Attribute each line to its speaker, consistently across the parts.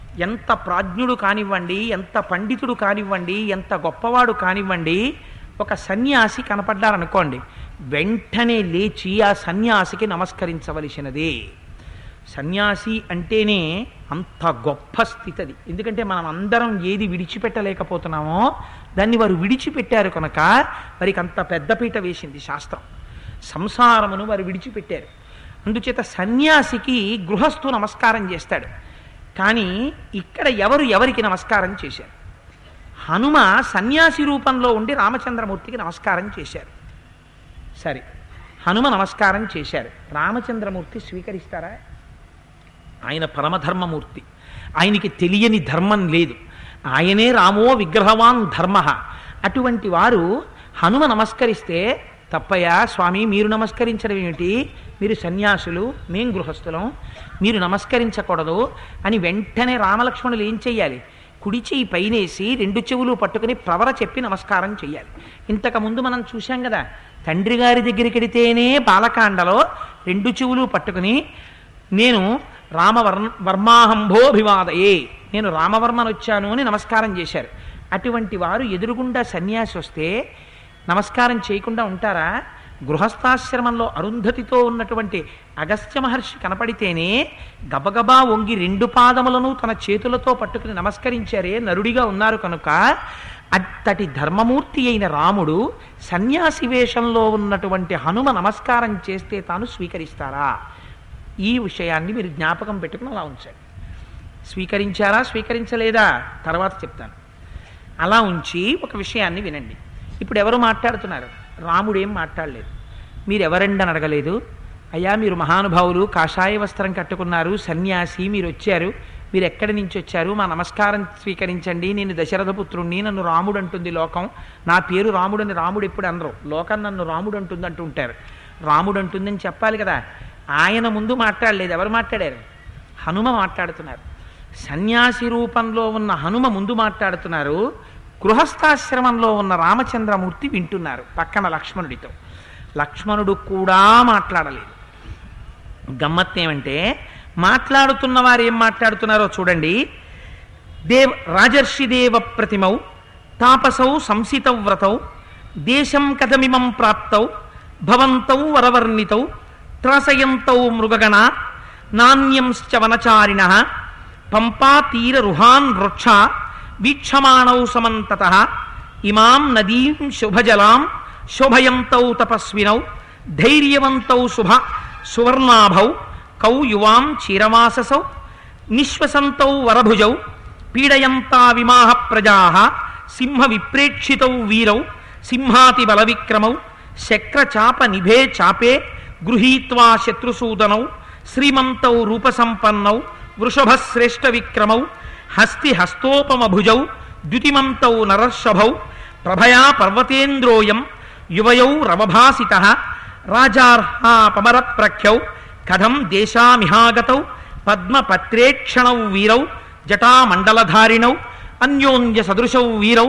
Speaker 1: ఎంత ప్రాజ్ఞుడు కానివ్వండి ఎంత పండితుడు కానివ్వండి ఎంత గొప్పవాడు కానివ్వండి ఒక సన్యాసి కనపడ్డారనుకోండి వెంటనే లేచి ఆ సన్యాసికి నమస్కరించవలసినదే సన్యాసి అంటేనే అంత గొప్ప స్థితి అది ఎందుకంటే మనం అందరం ఏది విడిచిపెట్టలేకపోతున్నామో దాన్ని వారు విడిచిపెట్టారు కనుక వారికి అంత పెద్దపీట వేసింది శాస్త్రం సంసారమును వారు విడిచిపెట్టారు అందుచేత సన్యాసికి గృహస్థు నమస్కారం చేస్తాడు కానీ ఇక్కడ ఎవరు ఎవరికి నమస్కారం చేశారు హనుమ సన్యాసి రూపంలో ఉండి రామచంద్రమూర్తికి నమస్కారం చేశారు సరే హనుమ నమస్కారం చేశారు రామచంద్రమూర్తి స్వీకరిస్తారా ఆయన పరమధర్మమూర్తి ఆయనకి తెలియని ధర్మం లేదు ఆయనే రామో విగ్రహవాన్ ధర్మ అటువంటి వారు హనుమ నమస్కరిస్తే తప్పయ్యా స్వామి మీరు నమస్కరించడం ఏమిటి మీరు సన్యాసులు మేం గృహస్థులం మీరు నమస్కరించకూడదు అని వెంటనే రామలక్ష్మణులు ఏం చెయ్యాలి కుడి చెయ్యి పైనేసి రెండు చెవులు పట్టుకుని ప్రవర చెప్పి నమస్కారం చెయ్యాలి ఇంతకుముందు మనం చూశాం కదా తండ్రి గారి దగ్గరికి వెడితేనే బాలకాండలో రెండు చెవులు పట్టుకుని నేను రామవర్ వర్మాహంభోభివాదయే నేను రామవర్మను వచ్చాను అని నమస్కారం చేశారు అటువంటి వారు ఎదురుగుండా సన్యాసి వస్తే నమస్కారం చేయకుండా ఉంటారా గృహస్థాశ్రమంలో అరుంధతితో ఉన్నటువంటి అగస్త్య మహర్షి కనపడితేనే గబగబా వంగి రెండు పాదములను తన చేతులతో పట్టుకుని నమస్కరించారే నరుడిగా ఉన్నారు కనుక అత్తటి ధర్మమూర్తి అయిన రాముడు సన్యాసి వేషంలో ఉన్నటువంటి హనుమ నమస్కారం చేస్తే తాను స్వీకరిస్తారా ఈ విషయాన్ని మీరు జ్ఞాపకం పెట్టుకుని అలా ఉంచండి స్వీకరించారా స్వీకరించలేదా తర్వాత చెప్తాను అలా ఉంచి ఒక విషయాన్ని వినండి ఇప్పుడు ఎవరు మాట్లాడుతున్నారు రాముడు ఏం మాట్లాడలేదు మీరు ఎవరండి అని అడగలేదు అయ్యా మీరు మహానుభావులు కాషాయ వస్త్రం కట్టుకున్నారు సన్యాసి మీరు వచ్చారు మీరు ఎక్కడి నుంచి వచ్చారు మా నమస్కారం స్వీకరించండి నేను దశరథ పుత్రుణ్ణి నన్ను రాముడు అంటుంది లోకం నా పేరు రాముడు అని రాముడు ఎప్పుడు అనరు లోకం నన్ను రాముడు అంటుంది అంటూ ఉంటారు రాముడు అంటుందని చెప్పాలి కదా ఆయన ముందు మాట్లాడలేదు ఎవరు మాట్లాడారు హనుమ మాట్లాడుతున్నారు సన్యాసి రూపంలో ఉన్న హనుమ ముందు మాట్లాడుతున్నారు గృహస్థాశ్రమంలో ఉన్న రామచంద్రమూర్తి వింటున్నారు పక్కన లక్ష్మణుడితో లక్ష్మణుడు కూడా మాట్లాడలేదు గమ్మత్తేమంటే మాట్లాడుతున్న వారు ఏం మాట్లాడుతున్నారో చూడండి దేవ్ రాజర్షి దేవ ప్రతిమౌ తాపసౌ సంసితవ్రతౌ దేశం కథమిమం ప్రాప్తౌ భవంతౌ వరవర్ణితౌ త్రాసయంతౌ మృగగణ నాణ్యంశ్చ వనచారిణ పంపా తీర రుహాన్ వృక్ష వీక్షమాణౌ సమంతత ఇమాం నదీం శుభజలాం శోభయంతౌ తపస్వినౌ ధైర్యవంతౌ శుభ సువర్ణాభౌ కౌ యువాం చీరమాససౌ నిశ్వసంతౌ వరభుజౌ పీడయంతా విమాహ ప్రజా సింహ విప్రేక్షితౌ వీరౌ సింహాతి బలవిక్రమౌ శక్రచాప నిభే చాపే గృహీత్వా శత్రుసూదనౌ శ్రీమంతౌ రూపసంపన్నౌ వృషభశ్రేష్ఠ విక్రమౌ హస్తి హస్తోపమభుజౌ ద్యుతిమంతౌ నరర్షభౌ ప్రభయా పర్వతేంద్రోయం యువయౌ రవభాసిత రాజార్హా పమరప్రఖ్యౌ కథం దేశామిహాగతౌ పద్మపత్రేక్షణౌ వీరౌ జటామండలధారిణౌ అన్యోన్య సదృశౌ వీరౌ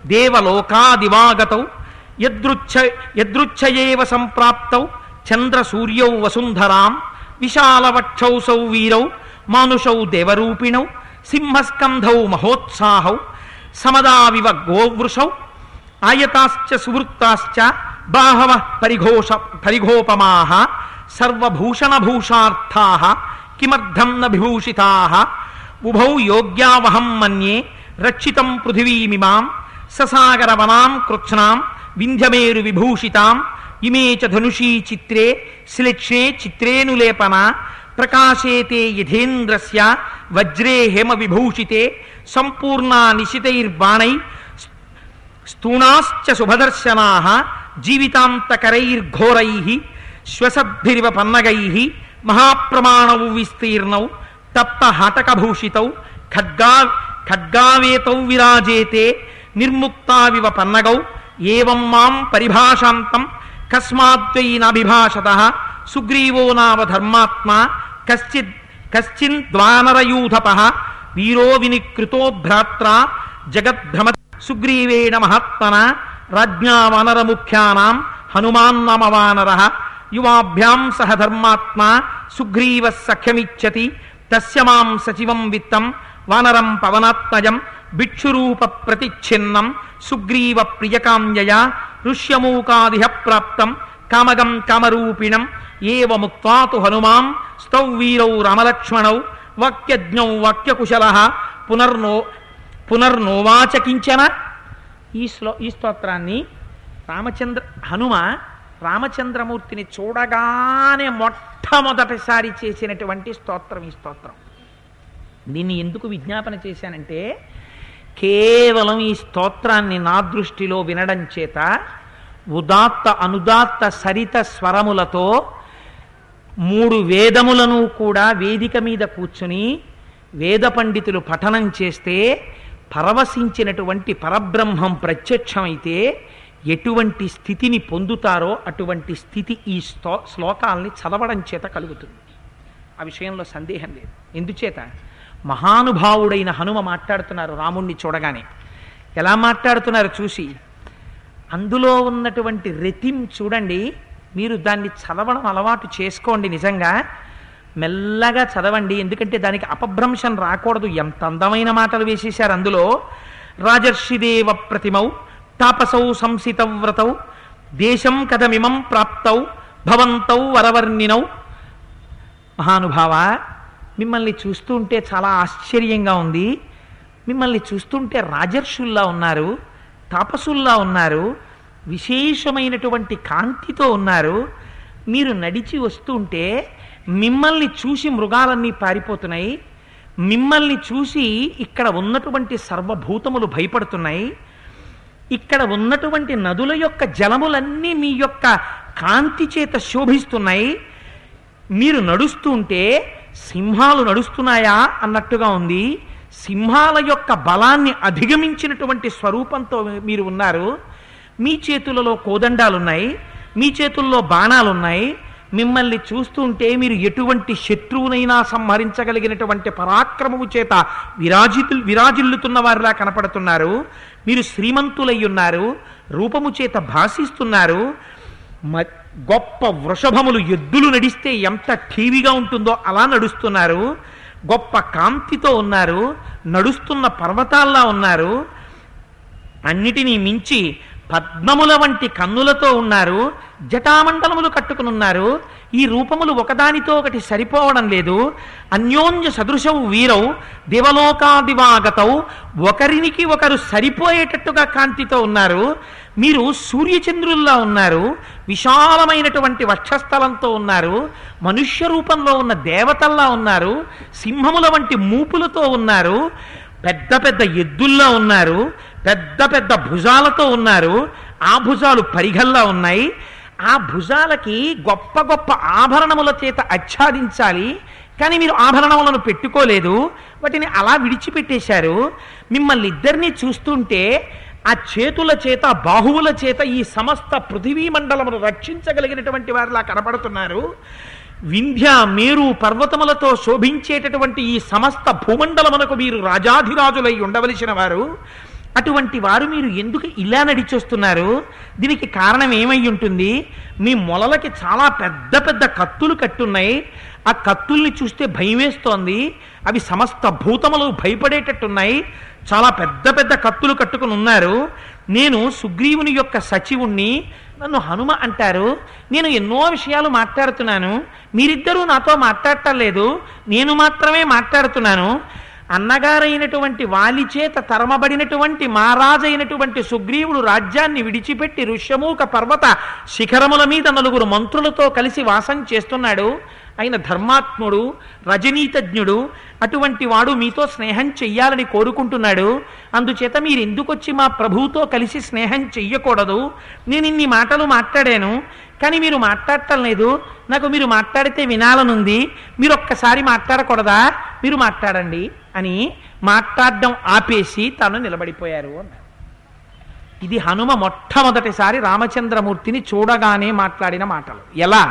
Speaker 1: దేవలోకాదివాగతౌ యదృచ్ఛ యదృచ్ఛయేవ సంప్రాప్తౌ చంద్రసూర్యౌ వసుంధరాం విశాలవక్షౌసౌ వీరౌ మానుషౌ దేవరూపిణౌ సింహస్కంధౌ మహోత్సాహౌ సమదావివ గోవృషౌ ఆయతాశ్చ సువృత్తాశ్చ బాహవ పరిఘోష పరిఘోపమాః సర్వభూషణభూషార్థాః కిమర్థం న విభూషితాః ఉభౌ యోగ్యావహం మన్యే రక్షితం పృథివీమిమాం ససాగరవనాం కృత్స్నాం వింధ్యమేరు విభూషితాం ఇమే చ ధనుషీ చిత్రే శ్లిక్షే చిత్రేనులేపన ప్రకాశేతే యథేంద్రస్య వజ్రే హేమ విభూషితే సంపూర్ణా నిశితైర్బాణై స్తూణాశ్చ శుభదర్శనా జీవితాంతకరైర్ఘోరై శ్వసద్భిరివ పన్నగై మహాప్రమాణౌ విస్తీర్ణౌ తప్త హటకభూషితౌ ఖడ్గా ఖడ్గావేతౌ విరాజేతే నిర్ముక్తావివ పన్నగౌ ఏవం మాం పరిభాషాంతం కస్మాద్వై నాభిభాషత సుగ్రీవో నామ ధర్మాత్మా కశ్చిద్ కశ్చిన్ద్వానరయూధప వీరో వినికృతో భ్రాత్రా జగద్భ్రమ సుగ్రీవేణ మహాత్మన రాజ్ఞా వానరముఖ్యానాం హనుమాన్ నామ వానర యువాభ్యాం సహ ధర్మాత్మా సుగ్రీవ సఖ్యమిచ్చతి తస్య మాం సచివం విత్తం వానరం పవనాత్మజం భిక్షురూప ప్రతిచ్ఛిన్నం సుగ్రీవ ప్రియకాంజయ ఋష్యమూకాదిహ ప్రాప్తం కామగం కామరూపిణం ఏవ ముక్తాతు హనుమాం స్తౌ వీరౌ రామలక్ష్మణౌ వాక్యజ్ఞౌ వాక్యకుశల పునర్నో పునర్నోవాచకించన ఈ శ్లో ఈ స్తోత్రాన్ని రామచంద్ర హనుమ రామచంద్రమూర్తిని చూడగానే మొట్టమొదటిసారి చేసినటువంటి స్తోత్రం ఈ స్తోత్రం దీన్ని ఎందుకు విజ్ఞాపన చేశానంటే కేవలం ఈ స్తోత్రాన్ని నా దృష్టిలో వినడం చేత ఉదాత్త అనుదాత్త సరిత స్వరములతో మూడు వేదములను కూడా వేదిక మీద కూర్చుని వేద పండితులు పఠనం చేస్తే పరవశించినటువంటి పరబ్రహ్మం ప్రత్యక్షమైతే ఎటువంటి స్థితిని పొందుతారో అటువంటి స్థితి ఈ స్తో శ్లోకాల్ని చదవడం చేత కలుగుతుంది ఆ విషయంలో సందేహం లేదు ఎందుచేత మహానుభావుడైన హనుమ మాట్లాడుతున్నారు రాముణ్ణి చూడగానే ఎలా మాట్లాడుతున్నారు చూసి అందులో ఉన్నటువంటి రతిం చూడండి మీరు దాన్ని చదవడం అలవాటు చేసుకోండి నిజంగా మెల్లగా చదవండి ఎందుకంటే దానికి అపభ్రంశం రాకూడదు ఎంత అందమైన మాటలు వేసేశారు అందులో రాజర్షిదేవ ప్రతిమౌ తాపసౌ సంసితవ్రతౌ దేశం కథమిమం ప్రాప్తౌ భవంతౌ వరవర్ణినౌ మహానుభావ మిమ్మల్ని చూస్తుంటే చాలా ఆశ్చర్యంగా ఉంది మిమ్మల్ని చూస్తుంటే రాజర్షుల్లా ఉన్నారు తాపసుల్లా ఉన్నారు విశేషమైనటువంటి కాంతితో ఉన్నారు మీరు నడిచి వస్తుంటే మిమ్మల్ని చూసి మృగాలన్నీ పారిపోతున్నాయి మిమ్మల్ని చూసి ఇక్కడ ఉన్నటువంటి సర్వభూతములు భయపడుతున్నాయి ఇక్కడ ఉన్నటువంటి నదుల యొక్క జలములన్నీ మీ యొక్క కాంతి చేత శోభిస్తున్నాయి మీరు నడుస్తుంటే సింహాలు నడుస్తున్నాయా అన్నట్టుగా ఉంది సింహాల యొక్క బలాన్ని అధిగమించినటువంటి స్వరూపంతో మీరు ఉన్నారు మీ చేతులలో కోదండాలున్నాయి మీ చేతుల్లో బాణాలున్నాయి మిమ్మల్ని చూస్తుంటే మీరు ఎటువంటి శత్రువునైనా సంహరించగలిగినటువంటి పరాక్రమము చేత విరాజితు విరాజిల్లుతున్న వారిలా కనపడుతున్నారు మీరు శ్రీమంతులై ఉన్నారు రూపము చేత భాషిస్తున్నారు మ- గొప్ప వృషభములు ఎద్దులు నడిస్తే ఎంత ఠీవిగా ఉంటుందో అలా నడుస్తున్నారు గొప్ప కాంతితో ఉన్నారు నడుస్తున్న పర్వతాల్లా ఉన్నారు అన్నిటినీ మించి పద్మముల వంటి కన్నులతో ఉన్నారు జటామండలములు కట్టుకునున్నారు ఈ రూపములు ఒకదానితో ఒకటి సరిపోవడం లేదు అన్యోన్య సదృశవు వీరవు దివలోకాదివాగతవు ఒకరికి ఒకరు సరిపోయేటట్టుగా కాంతితో ఉన్నారు మీరు సూర్యచంద్రుల్లా ఉన్నారు విశాలమైనటువంటి వక్షస్థలంతో ఉన్నారు మనుష్య రూపంలో ఉన్న దేవతల్లా ఉన్నారు సింహముల వంటి మూపులతో ఉన్నారు పెద్ద పెద్ద ఎద్దుల్లా ఉన్నారు పెద్ద పెద్ద భుజాలతో ఉన్నారు ఆ భుజాలు పరిగల్లా ఉన్నాయి ఆ భుజాలకి గొప్ప గొప్ప ఆభరణముల చేత ఆచ్ఛాదించాలి కానీ మీరు ఆభరణములను పెట్టుకోలేదు వాటిని అలా విడిచిపెట్టేశారు మిమ్మల్ని ఇద్దరిని చూస్తుంటే ఆ చేతుల చేత బాహువుల చేత ఈ సమస్త పృథివీ మండలమును రక్షించగలిగినటువంటి వారిలా కనపడుతున్నారు వింధ్య మేరు పర్వతములతో శోభించేటటువంటి ఈ సమస్త భూమండలమునకు మీరు రాజాధిరాజులై ఉండవలసిన వారు అటువంటి వారు మీరు ఎందుకు ఇలా నడిచొస్తున్నారు దీనికి కారణం ఏమై ఉంటుంది మీ మొలలకి చాలా పెద్ద పెద్ద కత్తులు కట్టున్నాయి ఆ కత్తుల్ని చూస్తే భయం వేస్తోంది అవి సమస్త భూతములు భయపడేటట్టున్నాయి చాలా పెద్ద పెద్ద కత్తులు కట్టుకుని ఉన్నారు నేను సుగ్రీవుని యొక్క సచివుణ్ణి నన్ను హనుమ అంటారు నేను ఎన్నో విషయాలు మాట్లాడుతున్నాను మీరిద్దరూ నాతో మాట్లాడటం లేదు నేను మాత్రమే మాట్లాడుతున్నాను అన్నగారైనటువంటి వాలి చేత తరమబడినటువంటి మహారాజైనటువంటి సుగ్రీవుడు రాజ్యాన్ని విడిచిపెట్టి ఋష్యమూక పర్వత శిఖరముల మీద నలుగురు మంత్రులతో కలిసి వాసం చేస్తున్నాడు ఆయన ధర్మాత్ముడు రజనీతజ్ఞుడు అటువంటి వాడు మీతో స్నేహం చెయ్యాలని కోరుకుంటున్నాడు అందుచేత మీరు ఎందుకు వచ్చి మా ప్రభువుతో కలిసి స్నేహం చెయ్యకూడదు నేను ఇన్ని మాటలు మాట్లాడాను కానీ మీరు మాట్లాడటం లేదు నాకు మీరు మాట్లాడితే వినాలనుంది మీరు ఒక్కసారి మాట్లాడకూడదా మీరు మాట్లాడండి అని మాట్లాడడం ఆపేసి తాను నిలబడిపోయారు అన్నారు ఇది హనుమ మొట్టమొదటిసారి రామచంద్రమూర్తిని చూడగానే మాట్లాడిన మాటలు ఎలా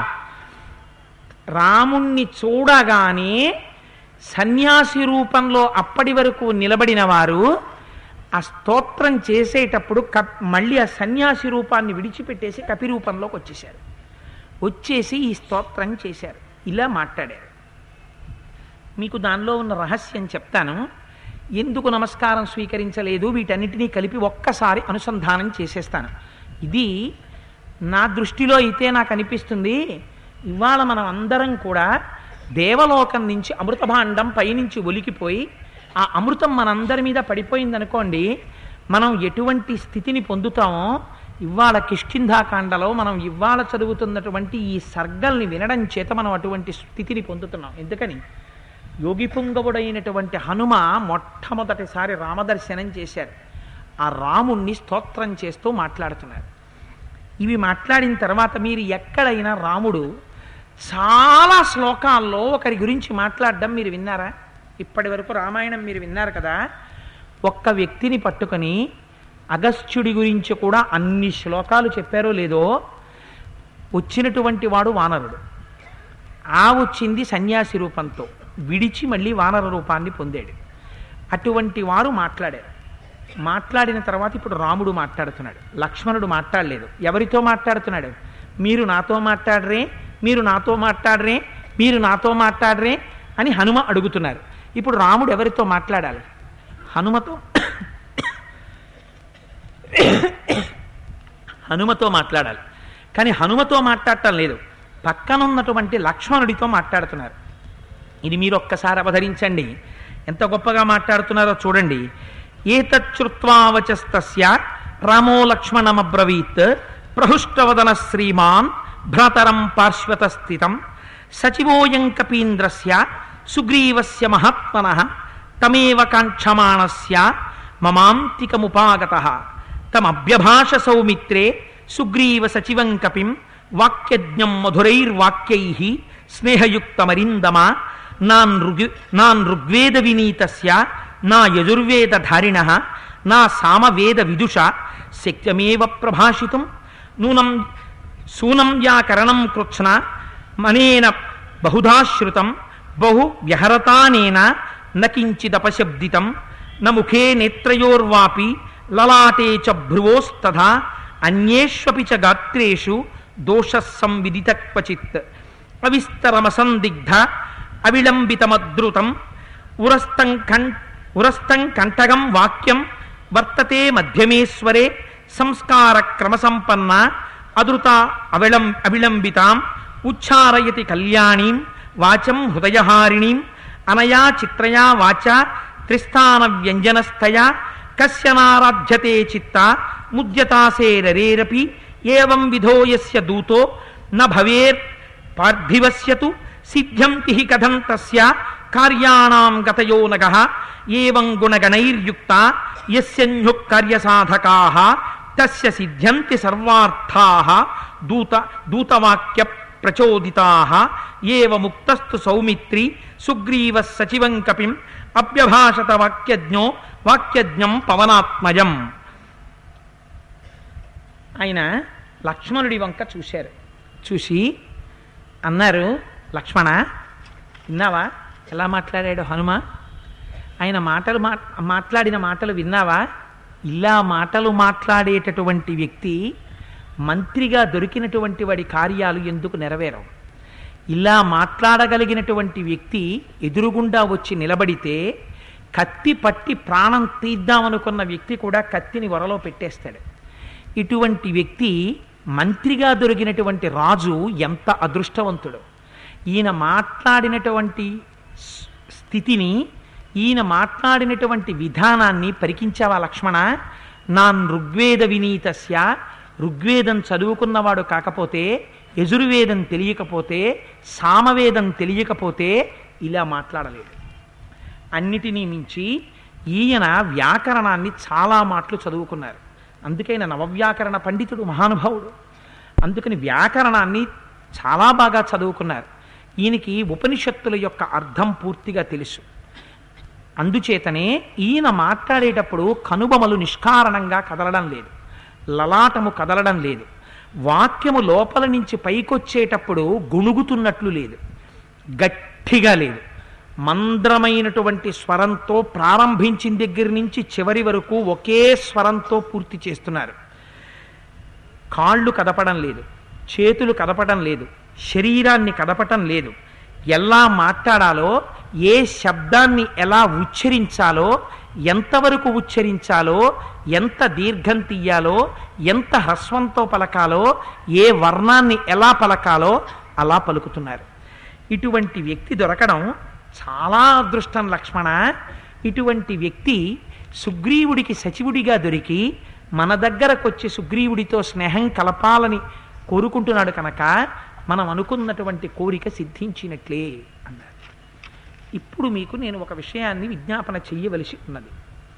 Speaker 1: రాముణ్ణి చూడగానే సన్యాసి రూపంలో అప్పటి వరకు నిలబడిన వారు ఆ స్తోత్రం చేసేటప్పుడు కప్ మళ్ళీ ఆ సన్యాసి రూపాన్ని విడిచిపెట్టేసి కపి రూపంలోకి వచ్చేశారు వచ్చేసి ఈ స్తోత్రం చేశారు ఇలా మాట్లాడారు మీకు దానిలో ఉన్న రహస్యం చెప్తాను ఎందుకు నమస్కారం స్వీకరించలేదు వీటన్నిటినీ కలిపి ఒక్కసారి అనుసంధానం చేసేస్తాను ఇది నా దృష్టిలో అయితే నాకు అనిపిస్తుంది ఇవాళ మనం అందరం కూడా దేవలోకం నుంచి అమృతభాండం పైనుంచి ఒలికిపోయి ఆ అమృతం మనందరి మీద పడిపోయిందనుకోండి మనం ఎటువంటి స్థితిని పొందుతామో ఇవాళ కిష్కింధాకాండలో మనం ఇవాళ చదువుతున్నటువంటి ఈ సర్గల్ని వినడం చేత మనం అటువంటి స్థితిని పొందుతున్నాం ఎందుకని యోగి పుంగవుడైనటువంటి హనుమ మొట్టమొదటిసారి రామదర్శనం చేశారు ఆ రాముణ్ణి స్తోత్రం చేస్తూ మాట్లాడుతున్నారు ఇవి మాట్లాడిన తర్వాత మీరు ఎక్కడైనా రాముడు చాలా శ్లోకాల్లో ఒకరి గురించి మాట్లాడడం మీరు విన్నారా ఇప్పటి వరకు రామాయణం మీరు విన్నారు కదా ఒక్క వ్యక్తిని పట్టుకొని అగస్త్యుడి గురించి కూడా అన్ని శ్లోకాలు చెప్పారో లేదో వచ్చినటువంటి వాడు వానరుడు ఆ వచ్చింది సన్యాసి రూపంతో విడిచి మళ్ళీ వానర రూపాన్ని పొందాడు అటువంటి వారు మాట్లాడారు మాట్లాడిన తర్వాత ఇప్పుడు రాముడు మాట్లాడుతున్నాడు లక్ష్మణుడు మాట్లాడలేదు ఎవరితో మాట్లాడుతున్నాడు మీరు నాతో మాట్లాడరే మీరు నాతో మాట్లాడరే మీరు నాతో మాట్లాడరే అని హనుమ అడుగుతున్నారు ఇప్పుడు రాముడు ఎవరితో మాట్లాడాలి హనుమతో హనుమతో మాట్లాడాలి కానీ హనుమతో మాట్లాడటం లేదు పక్కనున్నటువంటి లక్ష్మణుడితో మాట్లాడుతున్నారు ఇది మీరు ఒక్కసారి అవధరించండి ఎంత గొప్పగా మాట్లాడుతున్నారో చూడండి ఏతచ్చుత్వావచస్తస్య రామో లక్ష్మణమబ్రవీత్ ప్రహృష్టవదన శ్రీమాన్ భ్రాతరం పార్శ్వత స్థితం సచివోయం కపీంద్రస్య సుగ్రీవస్య మహాత్మన తమేవ కాంక్షమాణస్య మమాంతికముపాగత తమభ్యభాష సౌమిత్రే సుగ్రీవ సచివం కపిం వాక్యజ్ఞం మధురైర్వాక్యై స్నేహయుక్తమరిందమ నాన్ ఋగు నాన్ ఋగ్వేద వినీతస్య నా యజుర్వేదధారిణ నా సామవేద విదుష శక్యమేవ ప్రభాషితుం నూనం సూనం వ్యాకరణం కృత్స్న మనేన బహుధాశ్రుతం బహు వ్యహరతానేన నకించిదపశబ్దితం న ముఖే నేత్రయోర్వాపి లలాటే చ భ్రువోస్తథా అన్యేష్వపి చ గాత్రేషు దోష సంవిదిత క్వచిత్ అవిస్తరమసందిగ్ధ అవిళంబితమద్రుతం ఉరస్తం కం ఉరస్తం కంఠగం వాక్యం వర్తతే మధ్యమేశ్వరే సంస్కార క్రమసంపన్న అదృత అవిళం అవిళంబితాం ఉచ్చారయతి కళ్యాణీం వాచం హృదయహారిణీం అనయా చిత్రయా వాచ త్రిస్థాన వ్యంజనస్థయా కస్య నారాధ్యతే చిత్త ముద్యతాసేరరేరపి ఏం విధో యస్య దూతో న భవేర్ పార్థివస్యతు సిద్ధ్యంతి హి కథం తస్య కార్యాణాం గతయో నగ ఏవం గుణగణైర్యుక్త యస్యన్యు కార్యసాధకాః తస్య సిద్ధ్యంతి సర్వార్థాః దూత దూతవాక్య ప్రచోదితాః ఏవ ముక్తస్తు సౌమిత్రి సుగ్రీవ సచివం కపిం అభ్యభాషత వాక్యజ్ఞో వాక్యజ్ఞం పవనాత్మజం ఆయన లక్ష్మణుడి వంక చూశారు చూసి అన్నారు లక్ష్మణ విన్నావా ఎలా మాట్లాడాడు హనుమ ఆయన మాటలు మా మాట్లాడిన మాటలు విన్నావా ఇలా మాటలు మాట్లాడేటటువంటి వ్యక్తి మంత్రిగా దొరికినటువంటి వాడి కార్యాలు ఎందుకు నెరవేరవు ఇలా మాట్లాడగలిగినటువంటి వ్యక్తి ఎదురుగుండా వచ్చి నిలబడితే కత్తి పట్టి ప్రాణం తీద్దామనుకున్న వ్యక్తి కూడా కత్తిని వరలో పెట్టేస్తాడు ఇటువంటి వ్యక్తి మంత్రిగా దొరికినటువంటి రాజు ఎంత అదృష్టవంతుడు ఈయన మాట్లాడినటువంటి స్- స్థితిని ఈయన మాట్లాడినటువంటి విధానాన్ని పరికించావా లక్ష్మణ నాన్ ఋగ్వేద వినీతస్య ఋగ్వేదం చదువుకున్నవాడు కాకపోతే యజుర్వేదం తెలియకపోతే సామవేదం తెలియకపోతే ఇలా మాట్లాడలేడు అన్నిటినీ మించి ఈయన వ్యాకరణాన్ని చాలా మాటలు చదువుకున్నారు అందుకైన నవవ్యాకరణ పండితుడు మహానుభావుడు అందుకని వ్యాకరణాన్ని చాలా బాగా చదువుకున్నారు ఈయనకి ఉపనిషత్తుల యొక్క అర్థం పూర్తిగా తెలుసు అందుచేతనే ఈయన మాట్లాడేటప్పుడు కనుబొమలు నిష్కారణంగా కదలడం లేదు లలాటము కదలడం లేదు వాక్యము లోపల నుంచి పైకొచ్చేటప్పుడు గుణుగుతున్నట్లు లేదు గట్టిగా లేదు మంద్రమైనటువంటి స్వరంతో ప్రారంభించిన దగ్గర నుంచి చివరి వరకు ఒకే స్వరంతో పూర్తి చేస్తున్నారు కాళ్ళు కదపడం లేదు చేతులు కదపడం లేదు శరీరాన్ని కదపటం లేదు ఎలా మాట్లాడాలో ఏ శబ్దాన్ని ఎలా ఉచ్చరించాలో ఎంతవరకు ఉచ్చరించాలో ఎంత దీర్ఘం తీయాలో ఎంత హ్రస్వంతో పలకాలో ఏ వర్ణాన్ని ఎలా పలకాలో అలా పలుకుతున్నారు ఇటువంటి వ్యక్తి దొరకడం చాలా అదృష్టం లక్ష్మణ ఇటువంటి వ్యక్తి సుగ్రీవుడికి సచివుడిగా దొరికి మన దగ్గరకొచ్చి సుగ్రీవుడితో స్నేహం కలపాలని కోరుకుంటున్నాడు కనుక మనం అనుకున్నటువంటి కోరిక సిద్ధించినట్లే అన్నారు ఇప్పుడు మీకు నేను ఒక విషయాన్ని విజ్ఞాపన చెయ్యవలసి ఉన్నది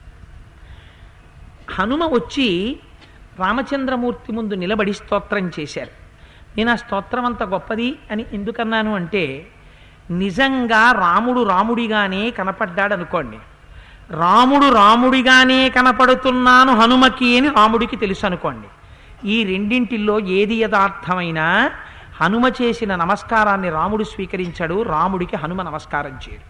Speaker 1: హనుమ వచ్చి రామచంద్రమూర్తి ముందు నిలబడి స్తోత్రం చేశారు నేను ఆ స్తోత్రం అంత గొప్పది అని ఎందుకన్నాను అంటే నిజంగా రాముడు రాముడిగానే కనపడ్డాడు అనుకోండి రాముడు రాముడిగానే కనపడుతున్నాను హనుమకి అని రాముడికి తెలుసు అనుకోండి ఈ రెండింటిల్లో ఏది యథార్థమైనా హనుమ చేసిన నమస్కారాన్ని రాముడు స్వీకరించాడు రాముడికి హనుమ నమస్కారం చేయడు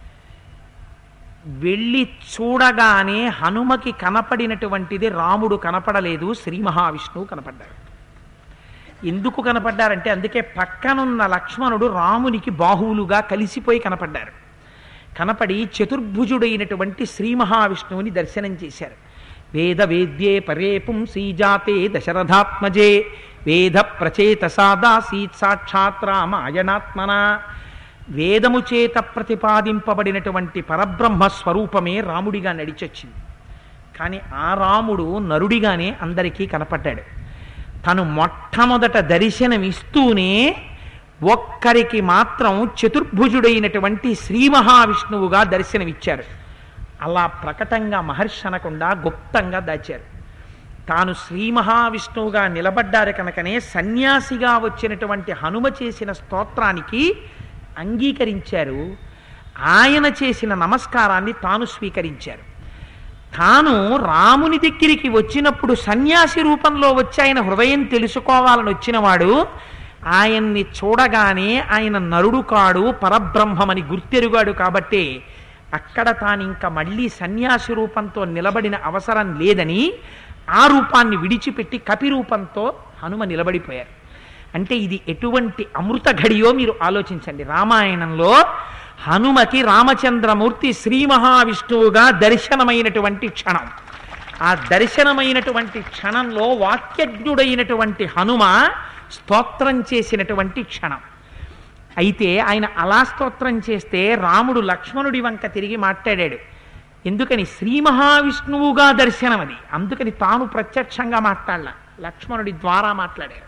Speaker 1: వెళ్ళి చూడగానే హనుమకి కనపడినటువంటిది రాముడు కనపడలేదు శ్రీ మహావిష్ణువు కనపడ్డాడు ఎందుకు కనపడ్డారంటే అందుకే పక్కనున్న లక్ష్మణుడు రామునికి బాహువులుగా కలిసిపోయి కనపడ్డారు కనపడి చతుర్భుజుడైనటువంటి శ్రీ మహావిష్ణువుని దర్శనం చేశారు వేద వేద్యే పరే పుంసీజాతే దశరథాత్మజే వేద ప్రచేత సాదాసీత్ సాక్షాత్ రామాయణాత్మన వేదము చేత ప్రతిపాదింపబడినటువంటి పరబ్రహ్మ స్వరూపమే రాముడిగా నడిచొచ్చింది కానీ ఆ రాముడు నరుడిగానే అందరికీ కనపడ్డాడు తను మొట్టమొదట దర్శనమిస్తూనే ఒక్కరికి మాత్రం చతుర్భుజుడైనటువంటి శ్రీ మహావిష్ణువుగా దర్శనమిచ్చారు అలా ప్రకటంగా మహర్షి అనకుండా గుప్తంగా దాచారు తాను శ్రీ మహావిష్ణువుగా నిలబడ్డారు కనుకనే సన్యాసిగా వచ్చినటువంటి హనుమ చేసిన స్తోత్రానికి అంగీకరించారు ఆయన చేసిన నమస్కారాన్ని తాను స్వీకరించారు తాను రాముని దగ్గరికి వచ్చినప్పుడు సన్యాసి రూపంలో వచ్చి ఆయన హృదయం తెలుసుకోవాలని వచ్చినవాడు ఆయన్ని చూడగానే ఆయన నరుడు కాడు పరబ్రహ్మమని గుర్తెరుగాడు కాబట్టి అక్కడ తాను ఇంకా మళ్ళీ సన్యాసి రూపంతో నిలబడిన అవసరం లేదని ఆ రూపాన్ని విడిచిపెట్టి కపి రూపంతో హనుమ నిలబడిపోయారు అంటే ఇది ఎటువంటి అమృత ఘడియో మీరు ఆలోచించండి రామాయణంలో హనుమకి రామచంద్రమూర్తి శ్రీ మహావిష్ణువుగా దర్శనమైనటువంటి క్షణం ఆ దర్శనమైనటువంటి క్షణంలో వాక్యజ్ఞుడైనటువంటి హనుమ స్తోత్రం చేసినటువంటి క్షణం అయితే ఆయన అలా స్తోత్రం చేస్తే రాముడు లక్ష్మణుడి వంక తిరిగి మాట్లాడాడు ఎందుకని శ్రీ మహావిష్ణువుగా దర్శనం అది అందుకని తాను ప్రత్యక్షంగా మాట్లాడాల లక్ష్మణుడి ద్వారా మాట్లాడారు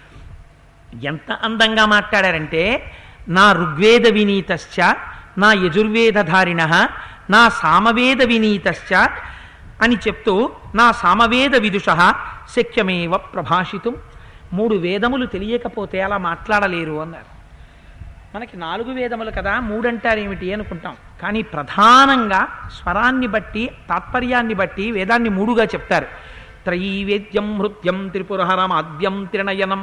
Speaker 1: ఎంత అందంగా మాట్లాడారంటే నా ఋగ్వేద వినీతశ్చ నా యజుర్వేదధారిణ నా సామవేద వినీతశ్చ అని చెప్తూ నా సామవేద విదుష శక్యమేవ ప్రభాషితం మూడు వేదములు తెలియకపోతే అలా మాట్లాడలేరు అన్నారు మనకి నాలుగు వేదములు కదా మూడంటారేమిటి అనుకుంటాం కానీ ప్రధానంగా స్వరాన్ని బట్టి తాత్పర్యాన్ని బట్టి వేదాన్ని మూడుగా చెప్తారు త్రైవేద్యం హృద్యం త్రిపురహరమాద్యం త్రినయనం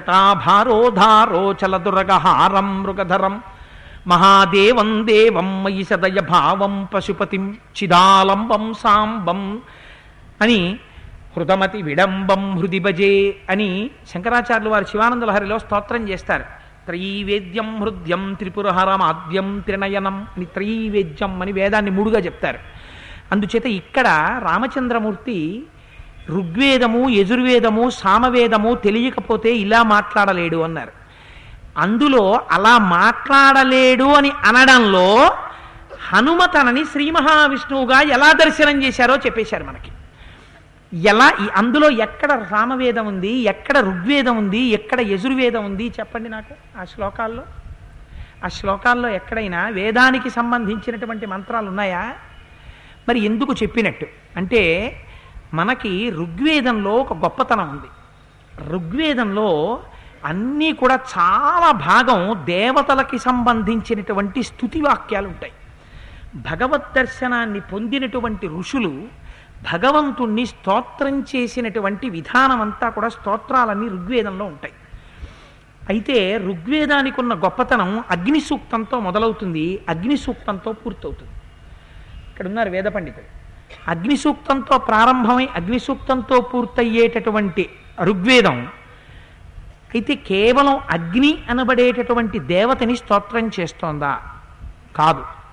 Speaker 1: జటాభారోధారోచలదురగహారం మృగధరం మహాదేవం దేవం మయి సదయ భావం పశుపతిం చిదాలంబం సాంబం అని హృదమతి విడంబం హృది భజే అని శంకరాచార్యులు వారు శివానంద లహరిలో స్తోత్రం చేస్తారు త్రైవేద్యం హృద్యం త్రిపురహరమాద్యం త్రినయనం అని త్రైవేద్యం అని వేదాన్ని మూడుగా చెప్తారు అందుచేత ఇక్కడ రామచంద్రమూర్తి ఋగ్వేదము యజుర్వేదము సామవేదము తెలియకపోతే ఇలా మాట్లాడలేడు అన్నారు అందులో అలా మాట్లాడలేడు అని అనడంలో హనుమ తనని శ్రీ మహావిష్ణువుగా ఎలా దర్శనం చేశారో చెప్పేశారు మనకి ఎలా ఈ- అందులో ఎక్కడ సామవేదం ఉంది ఎక్కడ ఋగ్వేదం ఉంది ఎక్కడ యజుర్వేదం ఉంది చెప్పండి నాకు ఆ శ్లోకాల్లో ఆ శ్లోకాల్లో ఎక్కడైనా వేదానికి సంబంధించినటువంటి మంత్రాలు ఉన్నాయా మరి ఎందుకు చెప్పినట్టు అంటే మనకి ఋగ్వేదంలో ఒక గొప్పతనం ఉంది ఋగ్వేదంలో అన్నీ కూడా చాలా భాగం దేవతలకి సంబంధించినటువంటి స్తుతి వాక్యాలు ఉంటాయి భగవద్ దర్శనాన్ని పొందినటువంటి ఋషులు భగవంతుణ్ణి స్తోత్రం చేసినటువంటి విధానం అంతా కూడా స్తోత్రాలన్నీ ఋగ్వేదంలో ఉంటాయి అయితే ఋగ్వేదానికి ఉన్న గొప్పతనం అగ్ని సూక్తంతో మొదలవుతుంది అగ్ని సూక్తంతో పూర్తవుతుంది ఇక్కడ ఉన్నారు వేద పండితులు అగ్ని సూక్తంతో ప్రారంభమై అగ్ని సూక్తంతో పూర్తయ్యేటటువంటి ఋగ్వేదం అయితే కేవలం అగ్ని అనబడేటటువంటి దేవతని స్తోత్రం చేస్తోందా కాదు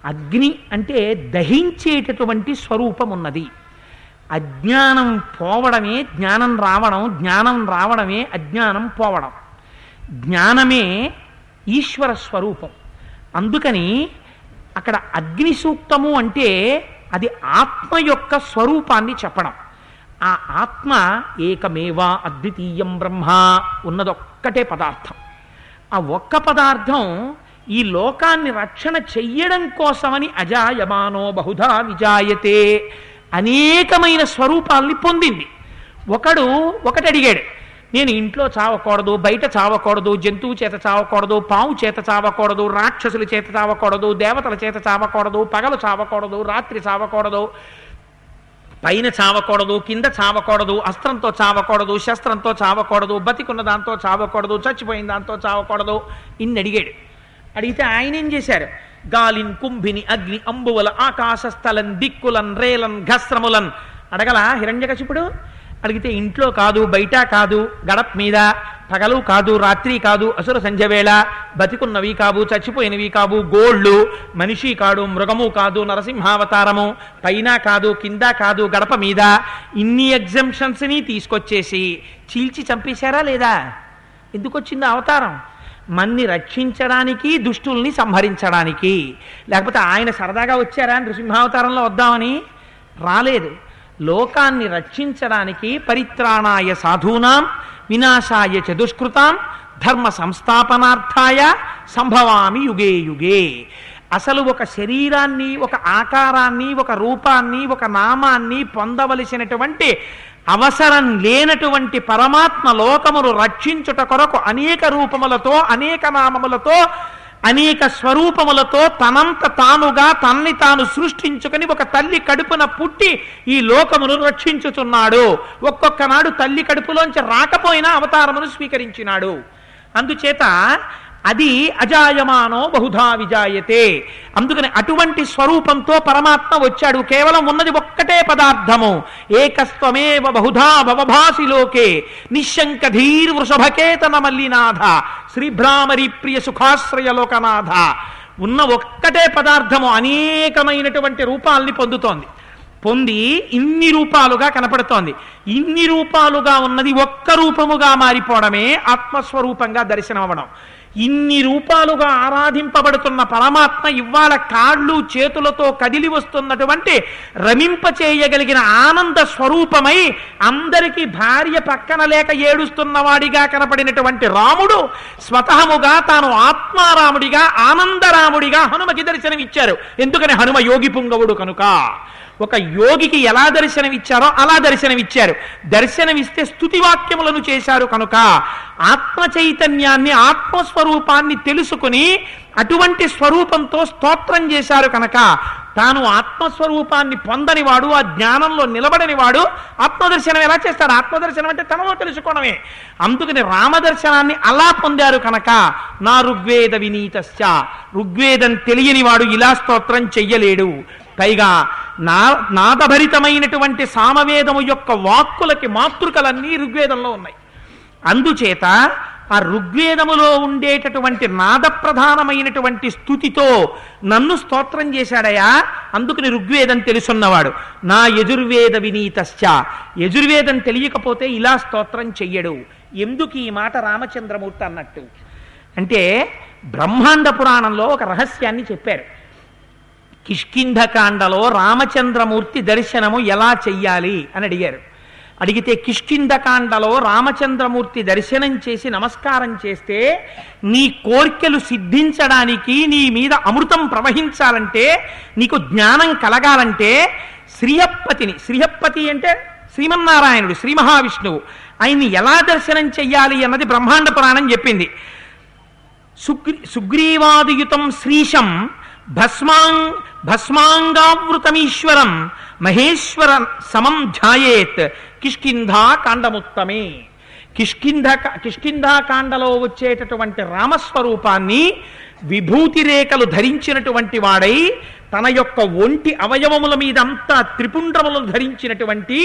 Speaker 1: అగ్ని అంటే దహించేటటువంటి స్వరూపం ఉన్నది అజ్ఞానం పోవడమే జ్ఞానం రావడం జ్ఞానం రావడమే అజ్ఞానం పోవడం జ్ఞానమే ఈశ్వర స్వరూపం అందుకని అక్కడ అగ్ని సూక్తము అంటే అది ఆత్మ యొక్క స్వరూపాన్ని చెప్పడం ఆ ఆత్మ ఏకమేవా అద్వితీయం బ్రహ్మ ఉన్నదొక్కటే పదార్థం ఆ ఒక్క పదార్థం ఈ లోకాన్ని రక్షణ చెయ్యడం కోసమని అజాయమానో బహుధా విజాయతే అనేకమైన స్వరూపాల్ని పొందింది ఒకడు ఒకటి అడిగాడు నేను ఇంట్లో చావకూడదు బయట చావకూడదు జంతువు చేత చావకూడదు పాము చేత చావకూడదు రాక్షసుల చేత చావకూడదు దేవతల చేత చావకూడదు పగలు చావకూడదు రాత్రి చావకూడదు పైన చావకూడదు కింద చావకూడదు అస్త్రంతో చావకూడదు శస్త్రంతో చావకూడదు బతికున్న దాంతో చావకూడదు చచ్చిపోయిన దాంతో చావకూడదు ఇన్ని అడిగాడు అడిగితే ఆయన ఏం చేశారు గాలిన్ కుంభిని అగ్ని అంబువల ఆకాశస్థలన్ దిక్కులన్ రేలన్ ఘస్రములన్ అడగల హిరణ్యకశిపుడు అడిగితే ఇంట్లో కాదు బయట కాదు గడప మీద పగలు కాదు రాత్రి కాదు అసుర సంధ్య వేళ బతికున్నవి కావు చచ్చిపోయినవి కావు గోళ్ళు మనిషి కాదు మృగము కాదు నరసింహావతారము పైన కాదు కింద కాదు గడప మీద ఇన్ని ఎగ్జంప్షన్స్ని తీసుకొచ్చేసి చీల్చి చంపేశారా లేదా ఎందుకు వచ్చింది అవతారం మన్ని రక్షించడానికి దుష్టుల్ని సంహరించడానికి లేకపోతే ఆయన సరదాగా వచ్చారా నృసింహావతారంలో వద్దామని రాలేదు లోకాన్ని రక్షించడానికి పరిత్రాణాయ సాధూనాం వినాశాయ చ దుష్కృతాం ధర్మ సంస్థాపనార్థాయ సంభవామి యుగే యుగే అసలు ఒక శరీరాన్ని ఒక ఆకారాన్ని ఒక రూపాన్ని ఒక నామాన్ని పొందవలసినటువంటి అవసరం లేనటువంటి పరమాత్మ లోకమును రక్షించుట కొరకు అనేక రూపములతో అనేక నామములతో అనేక స్వరూపములతో తనంత తానుగా తన్ని తాను సృష్టించుకొని ఒక తల్లి కడుపున పుట్టి ఈ లోకమును రక్షించుచున్నాడు ఒక్కొక్క నాడు తల్లి కడుపులోంచి రాకపోయినా అవతారమును స్వీకరించినాడు అందుచేత అది అజాయమానో బహుధా విజాయతే అందుకని అటువంటి స్వరూపంతో పరమాత్మ వచ్చాడు కేవలం ఉన్నది ఒక్కటే పదార్థము ఏకస్వమేవ బహుధా భవభాసి లోకే నిశంక ధీర్ వృషభకేతన మల్లినాథ శ్రీభ్రామరి ప్రియ సుఖాశ్రయ లోకనాథ ఉన్న ఒక్కటే పదార్థము అనేకమైనటువంటి రూపాల్ని పొందుతోంది పొంది ఇన్ని రూపాలుగా కనపడుతోంది ఇన్ని రూపాలుగా ఉన్నది ఒక్క రూపముగా మారిపోవడమే ఆత్మస్వరూపంగా దర్శనం అవ్వడం ఇన్ని రూపాలుగా ఆరాధింపబడుతున్న పరమాత్మ ఇవాళ కాళ్ళు చేతులతో కదిలి వస్తున్నటువంటి రమింప చేయగలిగిన ఆనంద స్వరూపమై అందరికీ భార్య పక్కన లేక ఏడుస్తున్నవాడిగా కనపడినటువంటి రాముడు స్వతహముగా తాను ఆత్మారాముడిగా ఆనందరాముడిగా హనుమకి దర్శనమిచ్చారు ఎందుకని హనుమ యోగి పుంగవుడు కనుక ఒక యోగికి ఎలా దర్శనమిచ్చారో అలా దర్శనమిచ్చారు దర్శనమిస్తే స్థుతి వాక్యములను చేశారు కనుక ఆత్మ చైతన్యాన్ని ఆత్మస్వరూపాన్ని తెలుసుకుని అటువంటి స్వరూపంతో స్తోత్రం చేశారు కనుక తాను ఆత్మస్వరూపాన్ని పొందనివాడు ఆ జ్ఞానంలో నిలబడనివాడు ఆత్మదర్శనం ఎలా చేస్తాడు ఆత్మదర్శనం అంటే తనలో తెలుసుకోవడమే అందుకని రామదర్శనాన్ని అలా పొందారు కనుక నా ఋగ్వేద వినీతశ్చ ఋగ్వేదం తెలియనివాడు ఇలా స్తోత్రం చెయ్యలేడు పైగా నా నాదభరితమైనటువంటి సామవేదము యొక్క వాక్కులకి మాతృకలన్నీ ఋగ్వేదంలో ఉన్నాయి అందుచేత ఆ ఋగ్వేదములో ఉండేటటువంటి నాద ప్రధానమైనటువంటి స్థుతితో నన్ను స్తోత్రం చేశాడయా అందుకని ఋగ్వేదం తెలుసున్నవాడు నా యజుర్వేద వినీతశ్చ యజుర్వేదం తెలియకపోతే ఇలా స్తోత్రం చెయ్యడు ఎందుకు ఈ మాట రామచంద్రమూర్తి అన్నట్టు అంటే బ్రహ్మాండ పురాణంలో ఒక రహస్యాన్ని చెప్పారు కిష్కింధకాండలో రామచంద్రమూర్తి దర్శనము ఎలా చెయ్యాలి అని అడిగారు అడిగితే కిష్కింధకాండలో రామచంద్రమూర్తి దర్శనం చేసి నమస్కారం చేస్తే నీ కోర్కెలు సిద్ధించడానికి నీ మీద అమృతం ప్రవహించాలంటే నీకు జ్ఞానం కలగాలంటే శ్రీయప్పతిని శ్రీయప్పతి అంటే శ్రీమన్నారాయణుడు శ్రీ మహావిష్ణువు ఆయన్ని ఎలా దర్శనం చెయ్యాలి అన్నది బ్రహ్మాండ పురాణం చెప్పింది సుగ్రీ సుగ్రీవాదియుతం శ్రీశం భస్మాంగ్ భస్మాంగావృతమీశ్వరం మహేశ్వర సమం ధ్యాయేత్ కిష్కింధా కాండముత్తమే కిష్కింధ కిష్కింధాకాండలో వచ్చేటటువంటి రామస్వరూపాన్ని విభూతి రేఖలు ధరించినటువంటి వాడై తన యొక్క ఒంటి అవయవముల మీద అంతా త్రిపుండ్రములను ధరించినటువంటి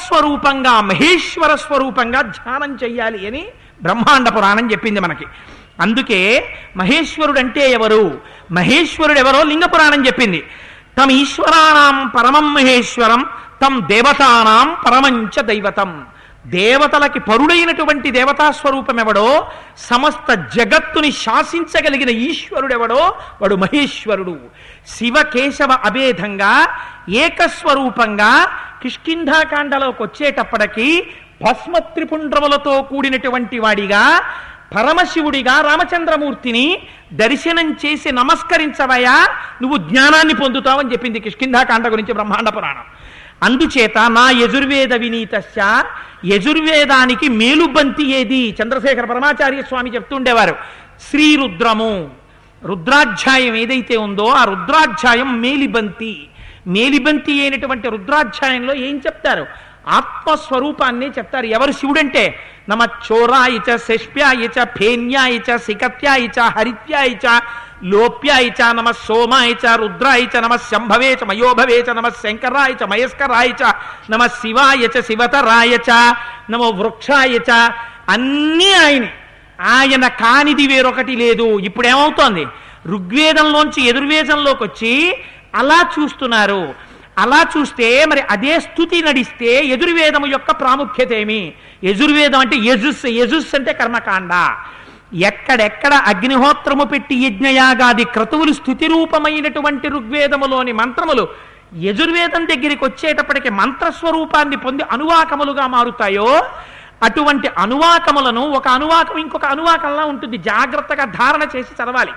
Speaker 1: శివస్వరూపంగా మహేశ్వర స్వరూపంగా ధ్యానం చెయ్యాలి అని బ్రహ్మాండ పురాణం చెప్పింది మనకి అందుకే మహేశ్వరుడు అంటే ఎవరు మహేశ్వరుడు ఎవరో లింగ పురాణం చెప్పింది తమ ఈశ్వరాణం పరమం మహేశ్వరం తం దేవతానాం పరమంచ దైవతం దేవతలకి పరుడైనటువంటి దేవతా స్వరూపం ఎవడో సమస్త జగత్తుని శాసించగలిగిన ఈశ్వరుడెవడో వాడు మహేశ్వరుడు శివ కేశవ అభేదంగా ఏకస్వరూపంగా కిష్కింధాకాండలోకి వచ్చేటప్పటికి భస్మ త్రిపుండ్రములతో కూడినటువంటి వాడిగా పరమశివుడిగా రామచంద్రమూర్తిని దర్శనం చేసి నమస్కరించవయా నువ్వు జ్ఞానాన్ని పొందుతావని చెప్పింది కిష్కింధాకాండ గురించి బ్రహ్మాండ పురాణం అందుచేత నా యజుర్వేద వినీతశ్చ యజుర్వేదానికి మేలుబంతి ఏది చంద్రశేఖర పరమాచార్య స్వామి చెప్తుండేవారు శ్రీరుద్రము రుద్రాధ్యాయం ఏదైతే ఉందో ఆ రుద్రాధ్యాయం మేలిబంతి మేలిబంతి అయినటువంటి రుద్రాధ్యాయంలో ఏం చెప్తారు ఆత్మస్వరూపాన్ని చెప్తారు ఎవరు శివుడంటే నమ చోరాయ చ శష్ప్యాయ చ ఫేన్యాయ చ సికత్యాయ చ హరిత్యాయ చ లోప్యాయ చ నమ సోమాయ చ రుద్రాయ చ నమ శంభవే చ మయోభవే చ నమ శంకరాయ చ మయస్కరాయ చ నమ శివాయ చ శివతరాయ చ నమ వృక్షాయ చ అన్నీ ఆయనే ఆయన కానిది వేరొకటి లేదు ఇప్పుడు ఏమవుతోంది ఋగ్వేదంలోంచి ఎదుర్వేదంలోకి వచ్చి అలా చూస్తున్నారు అలా చూస్తే మరి అదే స్థుతి నడిస్తే ఎదుర్వేదము యొక్క ప్రాముఖ్యత ఏమి యజుర్వేదం అంటే యజుస్ యజుస్ అంటే కర్మకాండ ఎక్కడెక్కడ అగ్నిహోత్రము పెట్టి యజ్ఞయాగాది క్రతువులు స్థుతి రూపమైనటువంటి ఋగ్వేదములోని మంత్రములు యజుర్వేదం దగ్గరికి వచ్చేటప్పటికి మంత్రస్వరూపాన్ని పొంది అనువాకములుగా మారుతాయో అటువంటి అనువాకములను ఒక అనువాకం ఇంకొక అనువాకంలా ఉంటుంది జాగ్రత్తగా ధారణ చేసి చదవాలి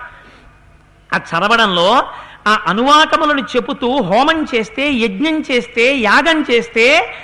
Speaker 1: ఆ చదవడంలో ఆ అనువాకములను చెబుతూ హోమం చేస్తే యజ్ఞం చేస్తే యాగం చేస్తే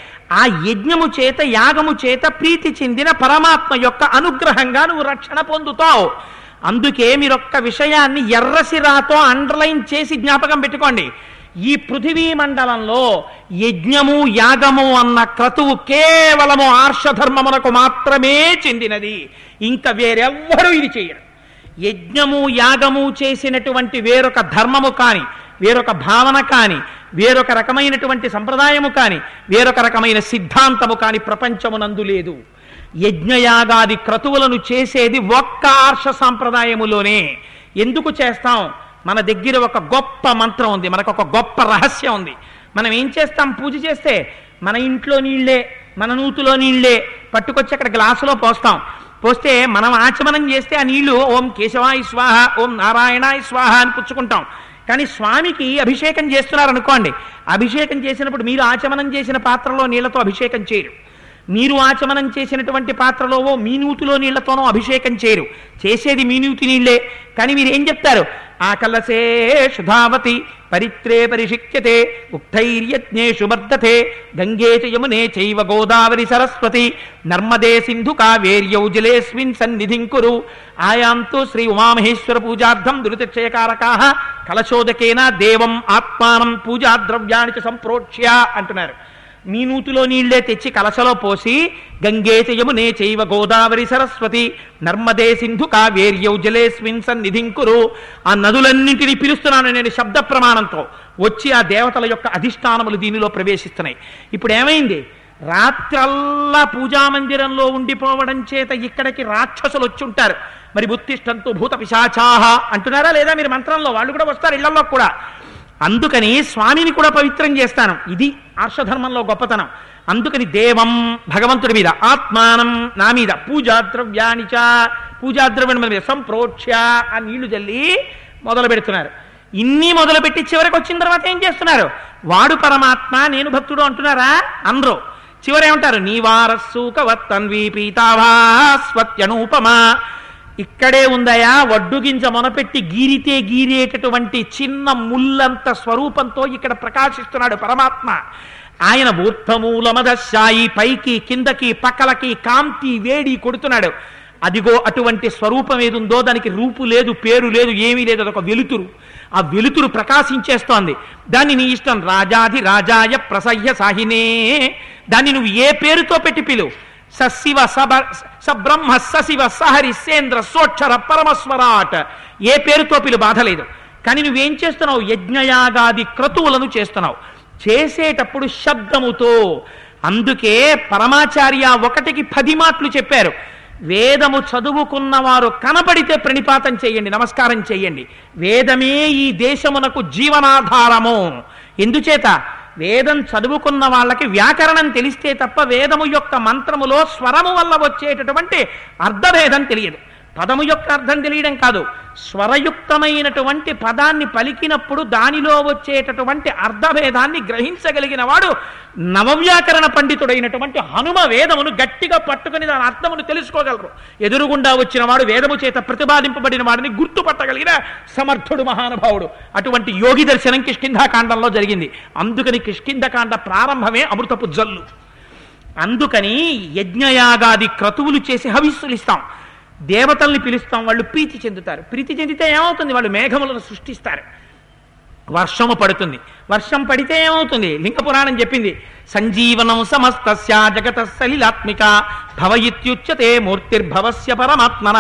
Speaker 1: ఆ యజ్ఞము చేత యాగము చేత ప్రీతి చెందిన పరమాత్మ యొక్క అనుగ్రహంగా నువ్వు రక్షణ పొందుతావు అందుకే మీరొక్క విషయాన్ని ఎర్రసిరాతో అండర్లైన్ చేసి జ్ఞాపకం పెట్టుకోండి ఈ పృథివీ మండలంలో యజ్ఞము యాగము అన్న క్రతువు కేవలము ఆర్షధర్మమునకు మాత్రమే చెందినది ఇంకా వేరెవ్వరూ ఇది చేయరు యజ్ఞము యాగము చేసినటువంటి వేరొక ధర్మము కాని వేరొక భావన కాని వేరొక రకమైనటువంటి సంప్రదాయము కాని వేరొక రకమైన సిద్ధాంతము కాని ప్రపంచమునందు లేదు యజ్ఞయాగాది క్రతువులను చేసేది ఒక్క ఆర్ష సాంప్రదాయములోనే ఎందుకు చేస్తాం మన దగ్గర ఒక గొప్ప మంత్రం ఉంది మనకు ఒక గొప్ప రహస్యం ఉంది మనం ఏం చేస్తాం పూజ చేస్తే మన ఇంట్లో నీళ్లే మన నూతులో నీళ్లే పట్టుకొచ్చి అక్కడ గ్లాసులో పోస్తాం పోస్తే మనం ఆచమనం చేస్తే ఆ నీళ్లు ఓం కేశవాయ స్వాహ ఓం నారాయణాయ స్వాహ అని పుచ్చుకుంటాం కానీ స్వామికి అభిషేకం చేస్తున్నారు అనుకోండి అభిషేకం చేసినప్పుడు మీరు ఆచమనం చేసిన పాత్రలో నీళ్లతో అభిషేకం చేయరు మీరు ఆచమనం చేసినటువంటి పాత్రలో ఓ మీ నూతిలో నీళ్లతోనో అభిషేకం చేయరు చేసేది మీ నూతి నీళ్లే కానీ మీరు ఏం చెప్తారు ఆ కలసే సుధావతి పరిత్రే పరిషిక్యతే ఉక్తైర్యజ్ఞేషు వర్ధతే గంగే చ యమునే చైవ గోదావరి సరస్వతి నర్మదే సింధు కావేర్యౌ జలేస్మిన్ సన్నిధిం కురు ఆయాంతు శ్రీ ఉమామహేశ్వర పూజార్థం దురితక్షయకారకా కలశోదకేన దేవం ఆత్మానం పూజా ద్రవ్యాన్ని చ సంప్రోక్ష్య అంటున్నారు మీ నూతిలో నీళ్లే తెచ్చి కలశలో పోసి గంగే చ యమునే చైవ గోదావరి సరస్వతి నర్మదే సింధు కావేర్యౌ జలేస్మిన్ సన్నిధిం కురు ఆ నదులన్నింటినీ పిలుస్తున్నాను నేను శబ్ద ప్రమాణంతో వచ్చి ఆ దేవతల యొక్క అధిష్టానములు దీనిలో ప్రవేశిస్తున్నాయి ఇప్పుడు ఏమైంది రాత్రల్లా పూజామందిరంలో ఉండిపోవడం చేత ఇక్కడికి రాక్షసులు వచ్చి ఉంటారు మరి బుద్ధిష్టంతు భూత పిశాచాహ అంటున్నారా లేదా మీరు మంత్రంలో వాళ్ళు కూడా వస్తారు ఇళ్లలో కూడా అందుకని స్వామిని కూడా పవిత్రం చేస్తాను ఇది ఆర్షధర్మంలో గొప్పతనం అందుకని దేవం భగవంతుడి మీద ఆత్మానం నా మీద పూజాద్రవ్యానిచ పూజాద్రవ్యం మీద సంప్రోక్ష్య ఆ నీళ్లు చల్లి మొదలు పెడుతున్నారు ఇన్ని మొదలుపెట్టి చివరికి వచ్చిన తర్వాత ఏం చేస్తున్నారు వాడు పరమాత్మ నేను భక్తుడు అంటున్నారా అందరూ చివరేమంటారు నీవారస్సు కవత్తన్వి పీతాభాస్వత్యనూపమా ఇక్కడే ఉందయా వడ్డుగింజ మొనపెట్టి గీరితే గీరేటటువంటి చిన్న ముల్లంత స్వరూపంతో ఇక్కడ ప్రకాశిస్తున్నాడు పరమాత్మ ఆయన ఊర్ధమూలమదశాయి పైకి కిందకి పక్కలకి కాంతి వేడి కొడుతున్నాడు అదిగో అటువంటి స్వరూపం ఏదుందో దానికి రూపు లేదు పేరు లేదు ఏమీ లేదు అదొక వెలుతురు ఆ వెలుతురు ప్రకాశించేస్తోంది దాన్ని నీ ఇష్టం రాజాది రాజాయ ప్రసహ్య సాహినే దాన్ని నువ్వు ఏ పేరుతో పెట్టి పిలువు సశివ సబ సబ్రహ్మ సశివ సహరి సేంద్ర సోక్షర పరమస్వరాట్ ఏ పేరుతో పిలు బాధ లేదు కానీ నువ్వేం చేస్తున్నావు యజ్ఞయాగాది క్రతువులను చేస్తున్నావు చేసేటప్పుడు శబ్దముతో అందుకే పరమాచార్య ఒకటికి పది మాటలు చెప్పారు వేదము చదువుకున్న వారు కనపడితే ప్రణిపాతం చేయండి నమస్కారం చేయండి వేదమే ఈ దేశమునకు జీవనాధారము ఎందుచేత వేదం చదువుకున్న వాళ్ళకి వ్యాకరణం తెలిస్తే తప్ప వేదము యొక్క మంత్రములో స్వరము వల్ల వచ్చేటటువంటి అర్ధభేదం తెలియదు పదము యొక్క అర్థం తెలియడం కాదు స్వరయుక్తమైనటువంటి పదాన్ని పలికినప్పుడు దానిలో వచ్చేటటువంటి అర్ధభేదాన్ని గ్రహించగలిగిన వాడు నవవ్యాకరణ పండితుడైనటువంటి హనుమ వేదమును గట్టిగా పట్టుకుని దాని అర్థమును తెలుసుకోగలరు ఎదురుగుండా వచ్చిన వాడు వేదము చేత ప్రతిపాదింపబడిన వాడిని గుర్తుపట్టగలిగిన సమర్థుడు మహానుభావుడు అటువంటి యోగి దర్శనం కిష్కింధాకాండంలో జరిగింది అందుకని కిష్కింధకాండ ప్రారంభమే అమృతపు జల్లు అందుకని యజ్ఞయాగాది క్రతువులు చేసి హవిస్సులు ఇస్తాం దేవతల్ని పిలుస్తాం వాళ్ళు ప్రీతి చెందుతారు ప్రీతి చెందితే ఏమవుతుంది వాళ్ళు మేఘములను సృష్టిస్తారు వర్షము పడుతుంది వర్షం పడితే ఏమవుతుంది లింగ పురాణం చెప్పింది సంజీవనం సమస్తస్య జగత సలిలాత్మిక భవయిత్యుచ్యతే మూర్తిర్భవస్య పరమాత్మన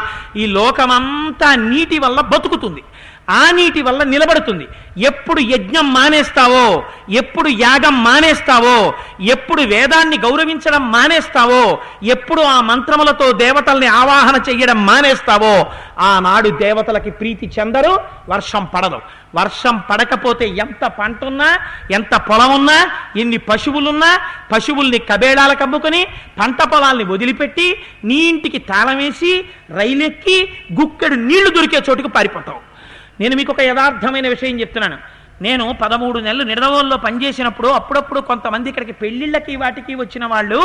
Speaker 1: ఈ లోకమంతా నీటి వల్ల బతుకుతుంది ఆ నీటి వల్ల నిలబడుతుంది ఎప్పుడు యజ్ఞం మానేస్తావో ఎప్పుడు యాగం మానేస్తావో ఎప్పుడు వేదాన్ని గౌరవించడం మానేస్తావో ఎప్పుడు ఆ మంత్రములతో దేవతల్ని ఆవాహన చెయ్యడం మానేస్తావో ఆనాడు దేవతలకి ప్రీతి చెందరు వర్షం పడదు వర్షం పడకపోతే ఎంత పంట ఉన్నా ఎంత పొలం ఉన్నా ఎన్ని పశువులున్నా పశువుల్ని కబేళాలకు అమ్ముకుని పంట పొలాల్ని వదిలిపెట్టి నీ ఇంటికి తాళం వేసి రైలెక్కి గుక్కెడు నీళ్లు దొరికే చోటుకు పారిపోతావు నేను మీకు ఒక యథార్థమైన విషయం చెప్తున్నాను నేను పదమూడు నెలలు నిడదవోల్లో పనిచేసినప్పుడు అప్పుడప్పుడు కొంతమంది ఇక్కడికి పెళ్లిళ్ళకి వాటికి వచ్చిన వాళ్ళు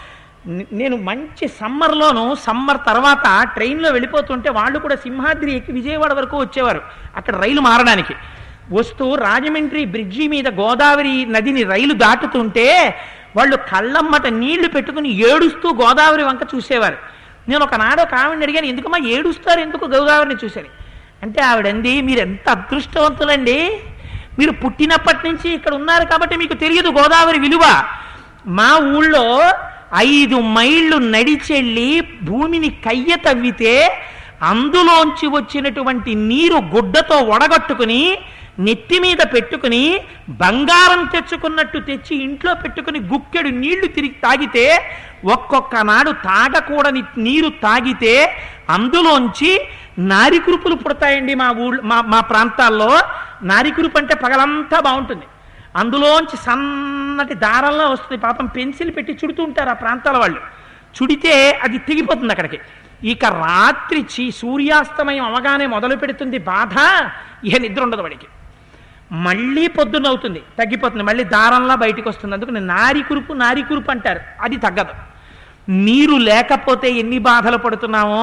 Speaker 1: ని- నేను మంచి సమ్మర్లోను సమ్మర్ తర్వాత ట్రైన్లో వెళ్ళిపోతుంటే వాళ్ళు కూడా సింహాద్రి ఎక్కి విజయవాడ వరకు వచ్చేవారు అక్కడ రైలు మారడానికి వస్తూ రాజమండ్రి బ్రిడ్జి మీద గోదావరి నదిని రైలు దాటుతుంటే వాళ్ళు కళ్ళమ్మట నీళ్లు పెట్టుకుని ఏడుస్తూ గోదావరి వంక చూసేవారు నేను ఒకనాడు ఒక ఆవిడని అడిగాను ఎందుకమ్మా ఏడుస్తారు ఎందుకు గోదావరిని చూశాను అంటే ఆవిడంది మీరు ఎంత అదృష్టవంతులండి మీరు పుట్టినప్పటి నుంచి ఇక్కడ ఉన్నారు కాబట్టి మీకు తెలియదు గోదావరి విలువ మా ఊళ్ళో ఐదు మైళ్ళు నడిచెళ్ళి భూమిని కయ్య తవ్వితే అందులోంచి వచ్చినటువంటి నీరు గుడ్డతో ఒడగట్టుకుని నెత్తి మీద పెట్టుకుని బంగారం తెచ్చుకున్నట్టు తెచ్చి ఇంట్లో పెట్టుకుని గుక్కెడు నీళ్లు తిరిగి తాగితే ఒక్కొక్క నాడు తాగకూడని నీరు తాగితే అందులోంచి నారికురుపులు పుడతాయండి మా ఊళ్ళో మా మా ప్రాంతాల్లో నారికురుపు అంటే పగలంతా బాగుంటుంది అందులోంచి సన్నటి దారంలో వస్తుంది పాపం పెన్సిల్ పెట్టి చుడుతూ ఉంటారు ఆ ప్రాంతాల వాళ్ళు చుడితే అది తెగిపోతుంది అక్కడికి ఇక రాత్రి చీ సూర్యాస్తమయం అవగానే మొదలు పెడుతుంది బాధ ఇక నిద్ర ఉండదు వాడికి మళ్ళీ పొద్దున్న అవుతుంది తగ్గిపోతుంది మళ్ళీ దారంలా బయటికి వస్తుంది అందుకని నారి కురుపు నారి కురుపు అంటారు అది తగ్గదు నీరు లేకపోతే ఎన్ని బాధలు పడుతున్నామో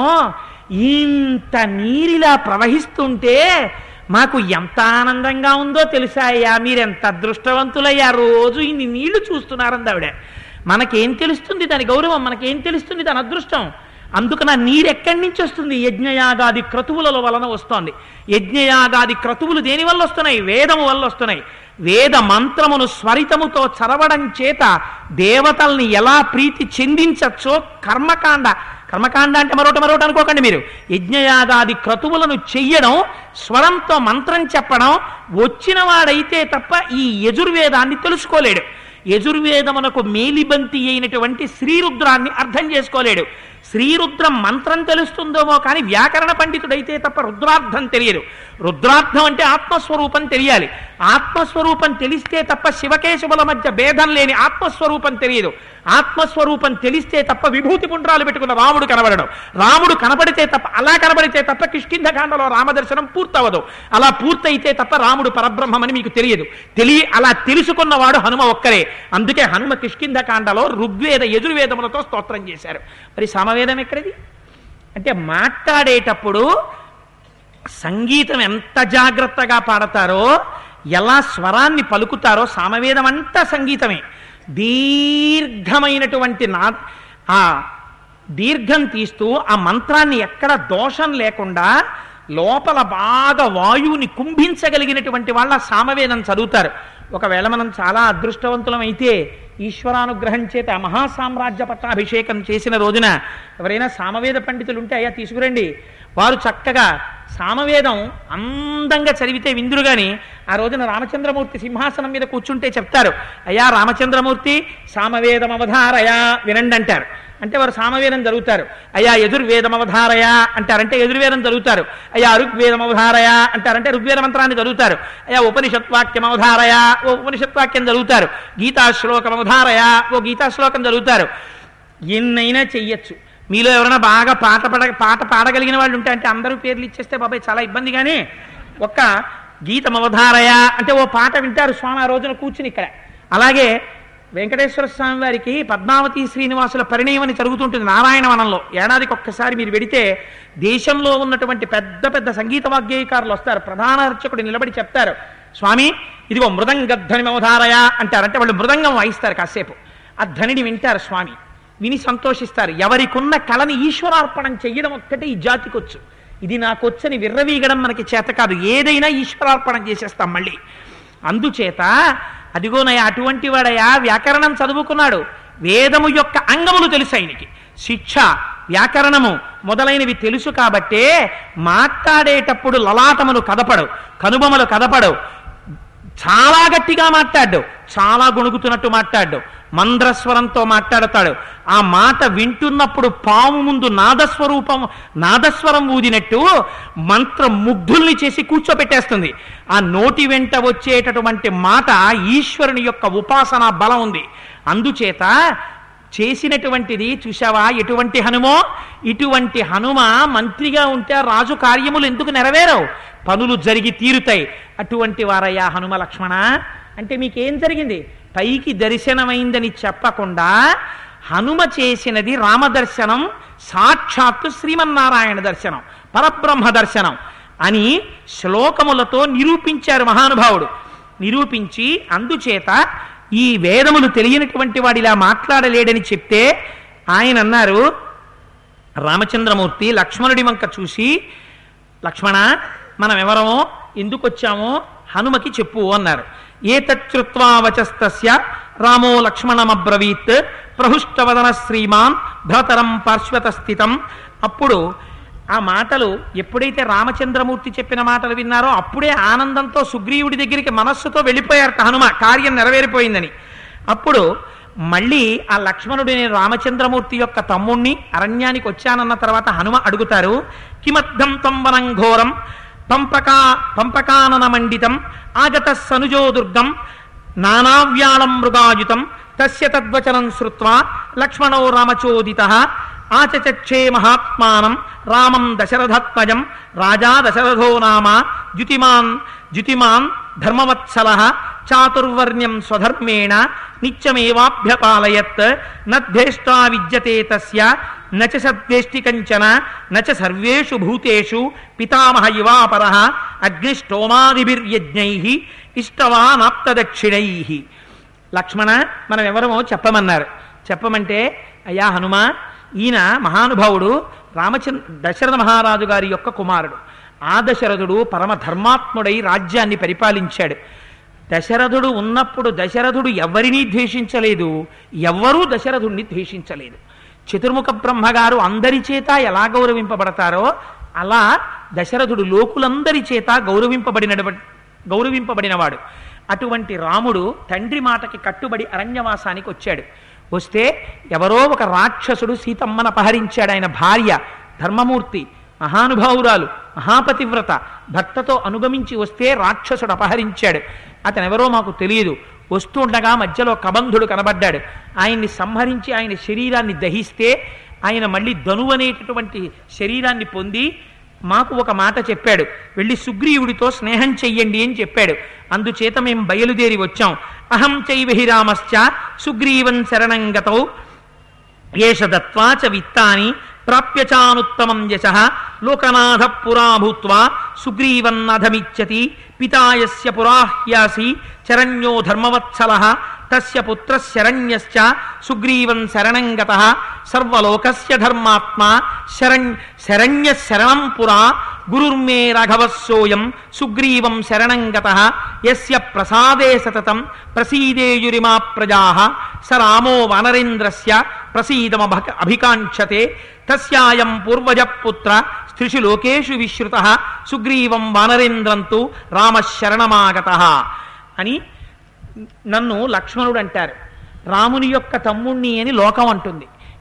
Speaker 1: ఇంత నీరిలా ప్రవహిస్తుంటే మాకు ఎంత ఆనందంగా ఉందో తెలుసా అయ్యా మీరెంత అదృష్టవంతులయ్యా రోజు ఇన్ని నీళ్లు చూస్తున్నారంది ఆవిడ మనకేం తెలుస్తుంది దాని గౌరవం మనకేం తెలుస్తుంది దాని అదృష్టం అందుకన నీరు ఎక్కడి నుంచి వస్తుంది యజ్ఞయాగాది క్రతువుల వలన వస్తోంది యజ్ఞయాగాది క్రతువులు దేని వల్ల వస్తున్నాయి వేదము వల్ల వస్తున్నాయి వేద మంత్రమును స్వరితముతో చదవడం చేత దేవతల్ని ఎలా ప్రీతి చెందించచ్చో కర్మకాండ కర్మకాండ అంటే మరొకటి మరొకటి అనుకోకండి మీరు యజ్ఞయాగాది క్రతువులను చెయ్యడం స్వరంతో మంత్రం చెప్పడం వచ్చిన వాడైతే తప్ప ఈ యజుర్వేదాన్ని తెలుసుకోలేడు యజుర్వేదమునకు మేలిబంతి అయినటువంటి శ్రీరుద్రాన్ని అర్థం చేసుకోలేడు శ్రీరుద్రం మంత్రం తెలుస్తుందేమో కానీ వ్యాకరణ పండితుడైతే తప్ప రుద్రార్థం తెలియదు రుద్రార్థం అంటే ఆత్మస్వరూపం తెలియాలి ఆత్మస్వరూపం తెలిస్తే తప్ప శివకేశవుల మధ్య భేదం లేని ఆత్మస్వరూపం తెలియదు ఆత్మస్వరూపం తెలిస్తే తప్ప విభూతి పుండ్రాలు పెట్టుకున్న రాముడు కనబడడం రాముడు కనబడితే తప్ప అలా కనబడితే తప్ప కిష్కింధకాండలో రామదర్శనం పూర్తవదు అలా పూర్తయితే తప్ప రాముడు పరబ్రహ్మమని మీకు తెలియదు తెలియ అలా తెలుసుకున్నవాడు హనుమ ఒక్కరే అందుకే హనుమ కిష్కింధకాండలో ఋగ్వేద యజుర్వేదములతో స్తోత్రం చేశారు మరి సమవేదం ఎక్కడిది అంటే మాట్లాడేటప్పుడు సంగీతం ఎంత జాగ్రత్తగా పాడతారో ఎలా స్వరాన్ని పలుకుతారో సామవేదం అంతా సంగీతమే దీర్ఘమైనటువంటి నా ఆ దీర్ఘం తీస్తూ ఆ మంత్రాన్ని ఎక్కడ దోషం లేకుండా లోపల బాగా వాయువుని కుంభించగలిగినటువంటి వాళ్ళ సామవేదం చదువుతారు ఒకవేళ మనం చాలా అదృష్టవంతులం అయితే ఈశ్వరానుగ్రహం చేత మహాసామ్రాజ్య పట్టాభిషేకం చేసిన రోజున ఎవరైనా సామవేద పండితులు ఉంటే అయ్యా తీసుకురండి వారు చక్కగా సామవేదం అందంగా చదివితే విందురు గాని ఆ రోజున రామచంద్రమూర్తి సింహాసనం మీద కూర్చుంటే చెప్తారు అయ్యా రామచంద్రమూర్తి సామవేదం అవధారయా వినండి అంటారు అంటే వారు సామవేదం చదువుతారు అయ్యా ఎదుర్వేదం అవధారయా అంటారంటే ఎదుర్వేదం చదువుతారు అయ్యా ఋగ్వేదం అవధారయా అంటారంటే ఋగ్వేద మంత్రాన్ని చదువుతారు అయ్యా ఉపనిషత్వాక్యం అవధారయా ఓ ఉపనిషత్వాక్యం చదువుతారు గీతా శ్లోకం అవధారయా ఓ గీతా శ్లోకం చదువుతారు ఎన్నైనా చెయ్యొచ్చు మీలో ఎవరైనా బాగా పాట పడ పాట పాడగలిగిన వాళ్ళు ఉంటే అంటే అందరూ పేర్లు ఇచ్చేస్తే బాబాయ్ చాలా ఇబ్బంది కానీ ఒక్క గీతం అవధారయ అంటే ఓ పాట వింటారు స్వామి ఆ రోజున కూర్చుని ఇక్కడ అలాగే వెంకటేశ్వర స్వామి వారికి పద్మావతి శ్రీనివాసుల పరిణయం అని జరుగుతుంటుంది నారాయణవనంలో ఏడాదికి ఒక్కసారి మీరు వెడితే దేశంలో ఉన్నటువంటి పెద్ద పెద్ద సంగీత వాగ్గేయకారులు వస్తారు ప్రధాన అర్చకుడు నిలబడి చెప్తారు స్వామి ఇదిగో మృదంగధ్వని అవధారయ అంటారంటే వాళ్ళు మృదంగం వాయిస్తారు కాసేపు ఆ ధ్వనిని వింటారు స్వామి విని సంతోషిస్తారు ఎవరికున్న కళని ఈశ్వరార్పణం చెయ్యడం ఒక్కటే ఈ జాతికొచ్చు ఇది నాకొచ్చని విర్రవీగడం మనకి చేత కాదు ఏదైనా ఈశ్వరార్పణం చేసేస్తాం మళ్ళీ అందుచేత అదిగోనయ్య అటువంటి వాడయ్యా వ్యాకరణం చదువుకున్నాడు వేదము యొక్క అంగములు తెలుసు ఆయనకి శిక్ష వ్యాకరణము మొదలైనవి తెలుసు కాబట్టే మాట్లాడేటప్పుడు లలాటములు కదపడు కనుబొమలు కదపడు చాలా గట్టిగా మాట్లాడు చాలా గొణుగుతున్నట్టు మాట్లాడు మంద్రస్వరంతో మాట్లాడతాడు ఆ మాట వింటున్నప్పుడు పాము ముందు నాదస్వరూపం నాదస్వరం ఊదినట్టు మంత్ర ముగ్ధుల్ని చేసి కూర్చోబెట్టేస్తుంది ఆ నోటి వెంట వచ్చేటటువంటి మాట ఈశ్వరుని యొక్క ఉపాసన బలం ఉంది అందుచేత చేసినటువంటిది చూశావా ఎటువంటి హనుమో ఇటువంటి హనుమ మంత్రిగా ఉంటే ఆ రాజు కార్యములు ఎందుకు నెరవేరవు పనులు జరిగి తీరుతాయి అటువంటి వారయ్యా హనుమ లక్ష్మణ అంటే మీకేం జరిగింది పైకి దర్శనమైందని చెప్పకుండా హనుమ చేసినది రామదర్శనం సాక్షాత్తు శ్రీమన్నారాయణ దర్శనం పరబ్రహ్మ దర్శనం అని శ్లోకములతో నిరూపించారు మహానుభావుడు నిరూపించి అందుచేత ఈ వేదములు తెలియనటువంటి వాడు ఇలా మాట్లాడలేడని చెప్తే ఆయన అన్నారు రామచంద్రమూర్తి లక్ష్మణుడి వంక చూసి లక్ష్మణ మనం ఎవరమో ఎందుకు వచ్చామో హనుమకి చెప్పు అన్నారు ఏ తచ్చుత్వా వచస్తస్య రామో లక్ష్మణమబ్రవీత్ ప్రహుష్టవదన శ్రీమాన్ భ్రతరం పార్శ్వత స్థితం అప్పుడు ఆ మాటలు ఎప్పుడైతే రామచంద్రమూర్తి చెప్పిన మాటలు విన్నారో అప్పుడే ఆనందంతో సుగ్రీవుడి దగ్గరికి మనస్సుతో వెళ్ళిపోయారట హనుమ కార్యం నెరవేరిపోయిందని అప్పుడు మళ్ళీ ఆ లక్ష్మణుడిని రామచంద్రమూర్తి యొక్క తమ్ముణ్ణి అరణ్యానికి వచ్చానన్న తర్వాత హనుమ అడుగుతారు కిమర్థం తంబనం ఘోరం పంపకా పంపకానన మండితం ఆగత సనుజో దుర్గం నానావ్యాళం మృగాయుతం తస్య తద్వచనం శ్రుత్వా లక్ష్మణో రామచోదిత ఆచచక్షే మహాత్మానం రామం దశరథత్మజం రాజా దశరథో నామ ద్యుతిమాన్ ద్యుతిమాన్ ధర్మవత్సల చాతుర్వర్ణ్యం స్వధర్మేణ నిత్యమేవాభ్యపాలయత్ నద్వేష్టా విద్యతే తస్య నచ సద్వేష్టి కంచన నచ సర్వేషు భూతేషు పితామహ ఇవాపర అగ్నిష్టోమాదిభిర్యజ్ఞై ఇష్టవానాప్తదక్షిణై లక్ష్మణ మనం ఎవరమో చెప్పమన్నారు చెప్పమంటే అయ్యా హనుమ ఈయన మహానుభావుడు రామచంద్ర దశరథ మహారాజు గారి యొక్క కుమారుడు ఆ దశరథుడు పరమ ధర్మాత్ముడై రాజ్యాన్ని పరిపాలించాడు దశరథుడు ఉన్నప్పుడు దశరథుడు ఎవరినీ ద్వేషించలేదు ఎవ్వరూ దశరథుణ్ణి ద్వేషించలేదు చతుర్ముఖ బ్రహ్మగారు అందరి చేత ఎలా గౌరవింపబడతారో అలా దశరథుడు లోకులందరి చేత గౌరవింపబడిన గౌరవింపబడినవాడు అటువంటి రాముడు తండ్రి మాటకి కట్టుబడి అరణ్యవాసానికి వచ్చాడు వస్తే ఎవరో ఒక రాక్షసుడు సీతమ్మను అపహరించాడు ఆయన భార్య ధర్మమూర్తి మహానుభావురాలు మహాపతివ్రత భర్తతో అనుగమించి వస్తే రాక్షసుడు అపహరించాడు అతను ఎవరో మాకు తెలియదు వస్తుండగా మధ్యలో కబంధుడు కనబడ్డాడు ఆయన్ని సంహరించి ఆయన శరీరాన్ని దహిస్తే ఆయన మళ్ళీ ధను అనేటటువంటి శరీరాన్ని పొంది మాకు ఒక మాట చెప్పాడు వెళ్ళి సుగ్రీవుడితో స్నేహం చెయ్యండి అని చెప్పాడు అందుచేత మేము బయలుదేరి వచ్చాం అహం చైవహి రామశ్చ సుగ్రీవన్ శరణంగతౌ ఏష దత్వా చ విత్తాని ప్రాప్య చానుత్తమం యశ లోకనాథ పురా భూత్వా సుగ్రీవన్నధమిచ్చతి పితాయస్య పురాహ్యాసి చరణ్యో ధర్మవత్సల తస్య పుత్రశరణ్యశ్చ సుగ్రీవన్ శరణంగత సర్వలోకస్య ధర్మాత్మా శరణ్ శరణ్య శరణం పురా గురుర్మే రాఘవస్సోయం సుగ్రీవం శరణంగత యస్య ప్రసాదే సతతం ప్రసీదేయురిమా ప్రజా స రామో వానరేంద్రస్య ప్రసీదమ అభికాంక్షతే తస్యాయం పూర్వజ పుత్ర స్త్రిషు లోకేషు విశ్రుత సుగ్రీవం వానరేంద్రంతు రామశరణమాగత అని నన్ను లక్ష్మణుడు అంటారు రాముని యొక్క తమ్ముణ్ణి అని లోకం అంటుంది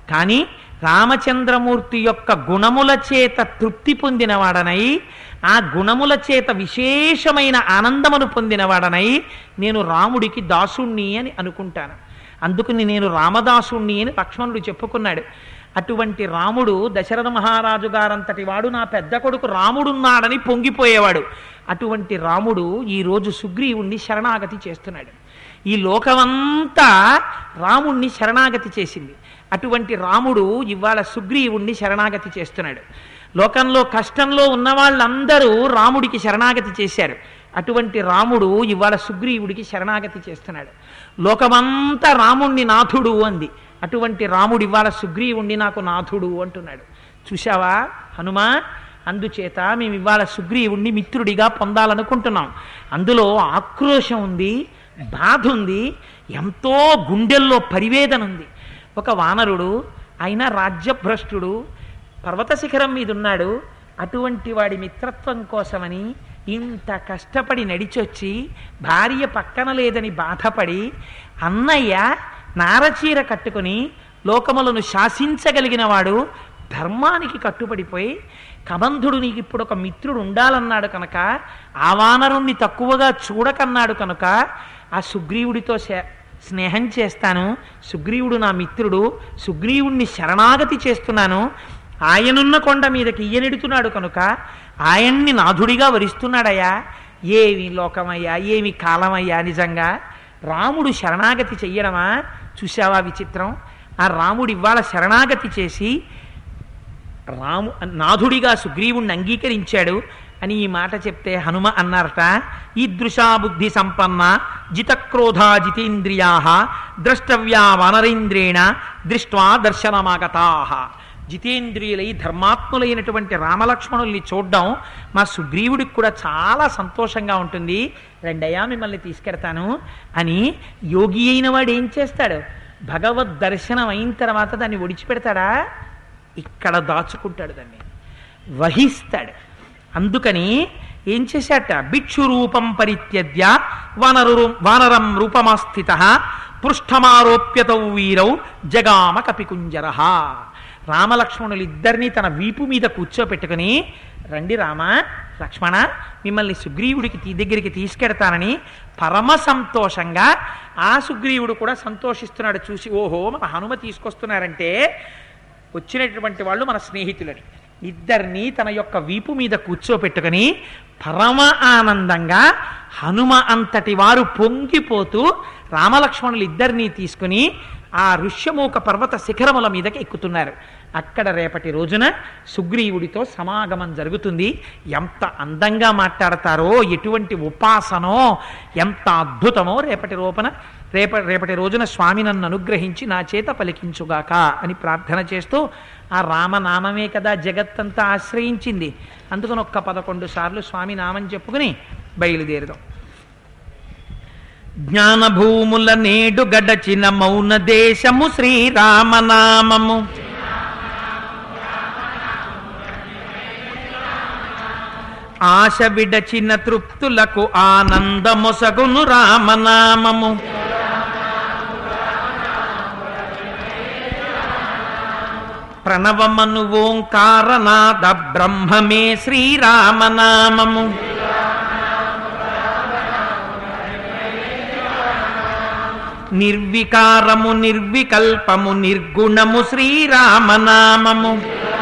Speaker 1: కానీ రామచంద్రమూర్తి యొక్క గుణముల చేత తృప్తి పొందినవాడనై ఆ గుణముల చేత విశేషమైన ఆనందమును పొందినవాడనై నేను రాముడికి దాసుణ్ణి అని అనుకుంటాను అందుకని నేను రామదాసుణ్ణి అని లక్ష్మణుడు చెప్పుకున్నాడు అటువంటి రాముడు దశరథ మహారాజు గారంతటి వాడు నా పెద్ద కొడుకు రాముడున్నాడని పొంగిపోయేవాడు అటువంటి రాముడు ఈరోజు సుగ్రీవుణ్ణి శరణాగతి చేస్తున్నాడు ఈ లోకమంతా రాముణ్ణి శరణాగతి చేసింది అటువంటి రాముడు ఇవాళ సుగ్రీవుణ్ణి శరణాగతి చేస్తున్నాడు లోకంలో కష్టంలో ఉన్న వాళ్ళందరూ రాముడికి శరణాగతి చేశారు అటువంటి రాముడు ఇవాళ సుగ్రీవుడికి శరణాగతి చేస్తున్నాడు లోకమంతా రాముణ్ణి నాథుడు అంది అటువంటి రాముడు ఇవాళ సుగ్రీవుణ్ణి నాకు నాథుడు అంటున్నాడు చూశావా హనుమా అందుచేత మేము ఇవాళ సుగ్రీవుణ్ణి మిత్రుడిగా పొందాలనుకుంటున్నాం అందులో ఆక్రోశం ఉంది బాధ ఉంది ఎంతో గుండెల్లో పరివేదన ఉంది ఒక వానరుడు ఆయన రాజ్యభ్రష్టుడు పర్వత శిఖరం మీద ఉన్నాడు అటువంటి వాడి మిత్రత్వం కోసమని ఇంత కష్టపడి నడిచొచ్చి భార్య పక్కన లేదని బాధపడి అన్నయ్య నారచీర కట్టుకుని లోకములను శాసించగలిగిన వాడు ధర్మానికి కట్టుబడిపోయి కబంధుడు నీకు ఇప్పుడు ఒక మిత్రుడు ఉండాలన్నాడు కనుక ఆ వానరుణ్ణి తక్కువగా చూడకన్నాడు కనుక ఆ సుగ్రీవుడితో శే- స్నేహం చేస్తాను సుగ్రీవుడు నా మిత్రుడు సుగ్రీవుణ్ణి శరణాగతి చేస్తున్నాను ఆయనున్న కొండ మీదకి ఈయనెడుతున్నాడు కనుక ఆయన్ని నాథుడిగా వరిస్తున్నాడయ్యా ఏమి లోకమయ్యా ఏమి కాలమయ్యా నిజంగా రాముడు శరణాగతి చెయ్యడమా చూశావా విచిత్రం ఆ రాముడు ఇవాళ శరణాగతి చేసి రాము నాథుడిగా సుగ్రీవుణ్ణి అంగీకరించాడు అని ఈ మాట చెప్తే హనుమ అన్నారట ఈదృశా బుద్ధి సంపన్న జితక్రోధా జితేంద్రియా ద్రష్టవ్యా వనరేంద్రేణ దృష్ట్వా దర్శనమాగతా జితేంద్రియులై ధర్మాత్ములైనటువంటి రామలక్ష్మణుల్ని చూడడం మా సుగ్రీవుడికి కూడా చాలా సంతోషంగా ఉంటుంది రెండయ్యా మిమ్మల్ని తీసుకెడతాను అని యోగి అయిన వాడు ఏం చేస్తాడు భగవద్ దర్శనం అయిన తర్వాత దాన్ని ఒడిచిపెడతాడా ఇక్కడ దాచుకుంటాడు దాన్ని వహిస్తాడు అందుకని ఏం చేశాట భిక్షు రూపం పరిత్యజ్య వానరు వానరం రూపమాస్థిత పృష్ఠమారోప్యతౌ వీరౌ జగామ కపికుంజర రామలక్ష్మణులు ఇద్దరినీ తన వీపు మీద కూర్చోపెట్టుకుని రండి రామ లక్ష్మణ మిమ్మల్ని సుగ్రీవుడికి తీ దగ్గరికి తీసుకెడతానని పరమ సంతోషంగా ఆ సుగ్రీవుడు కూడా సంతోషిస్తున్నాడు చూసి ఓహో మన హనుమ తీసుకొస్తున్నారంటే వచ్చినటువంటి వాళ్ళు మన స్నేహితులని ఇద్దరిని తన యొక్క వీపు మీద కూర్చోపెట్టుకుని పరమ ఆనందంగా హనుమ అంతటి వారు పొంగిపోతూ రామలక్ష్మణులు ఇద్దరినీ తీసుకుని ఆ ఋష్యమూక పర్వత శిఖరముల మీదకి ఎక్కుతున్నారు అక్కడ రేపటి రోజున సుగ్రీవుడితో సమాగమం జరుగుతుంది ఎంత అందంగా మాట్లాడతారో ఎటువంటి ఉపాసనో ఎంత అద్భుతమో రేపటి రూపన రేప రేపటి రోజున స్వామి నన్ను అనుగ్రహించి నా చేత పలికించుగాక అని ప్రార్థన చేస్తూ ఆ రామనామమే కదా జగత్తంతా ఆశ్రయించింది అందుకని ఒక్క పదకొండు సార్లు స్వామి నామం చెప్పుకుని బయలుదేరుదాం జ్ఞానభూముల నేడు గడచిన మౌన దేశము శ్రీరామనామము ఆశ విడచిన తృప్తులకు ఆనందమొసగును రామనామము ప్రణవమను ఓంకారనాద బ్రహ్మమే శ్రీరామనామము నిర్వికారము నిర్వికల్పము నిర్గుణము శ్రీరామనామము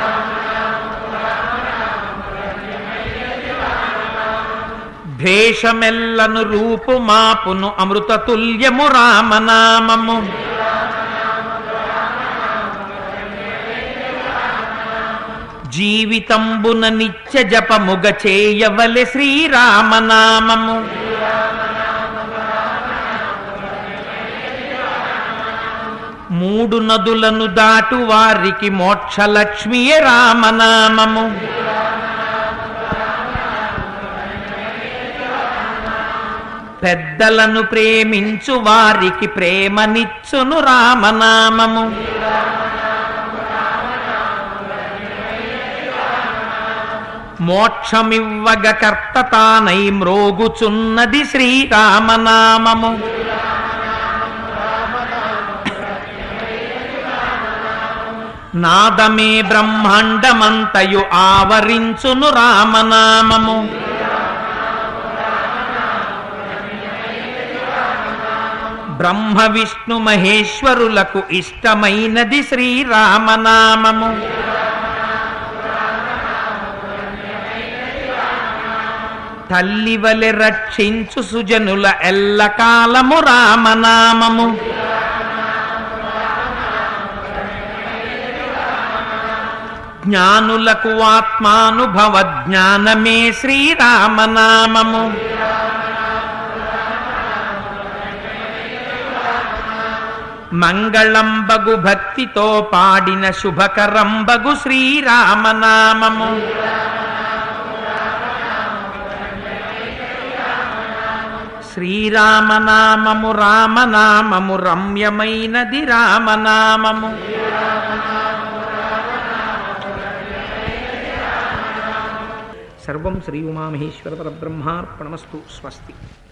Speaker 1: భేషమెల్లను రూపు మాపును అమృత తుల్యము రామనామము జీవితంబున నిత్య జపముగ చేయవలె శ్రీరామనామము మూడు నదులను దాటు వారికి మోక్షలక్ష్మియే రామనామము పెద్దలను ప్రేమించు వారికి ప్రేమనిచ్చును రామనామము మోక్షమివ్వగ కర్త తానై మ్రోగుచున్నది శ్రీరామనామము నాదమే బ్రహ్మాండమంతయు ఆవరించును రామనామము బ్రహ్మ విష్ణు మహేశ్వరులకు ఇష్టమైనది శ్రీరామనామము తల్లి వలె రక్షించు సుజనుల ఎల్లకాలము రామనామము జ్ఞానులకు ఆత్మానుభవ జ్ఞానమే శ్రీరామనామము మంగళంబగు భక్తితో పాడిన శుభకరంబగు శ్రీరామనామము శ్రీరామనామము రామనామము రమ్యమైనది రామనామము సర్వం శ్రీ ఉమామహేశ్వర పరబ్రహ్మార్పణమస్తు స్వస్తి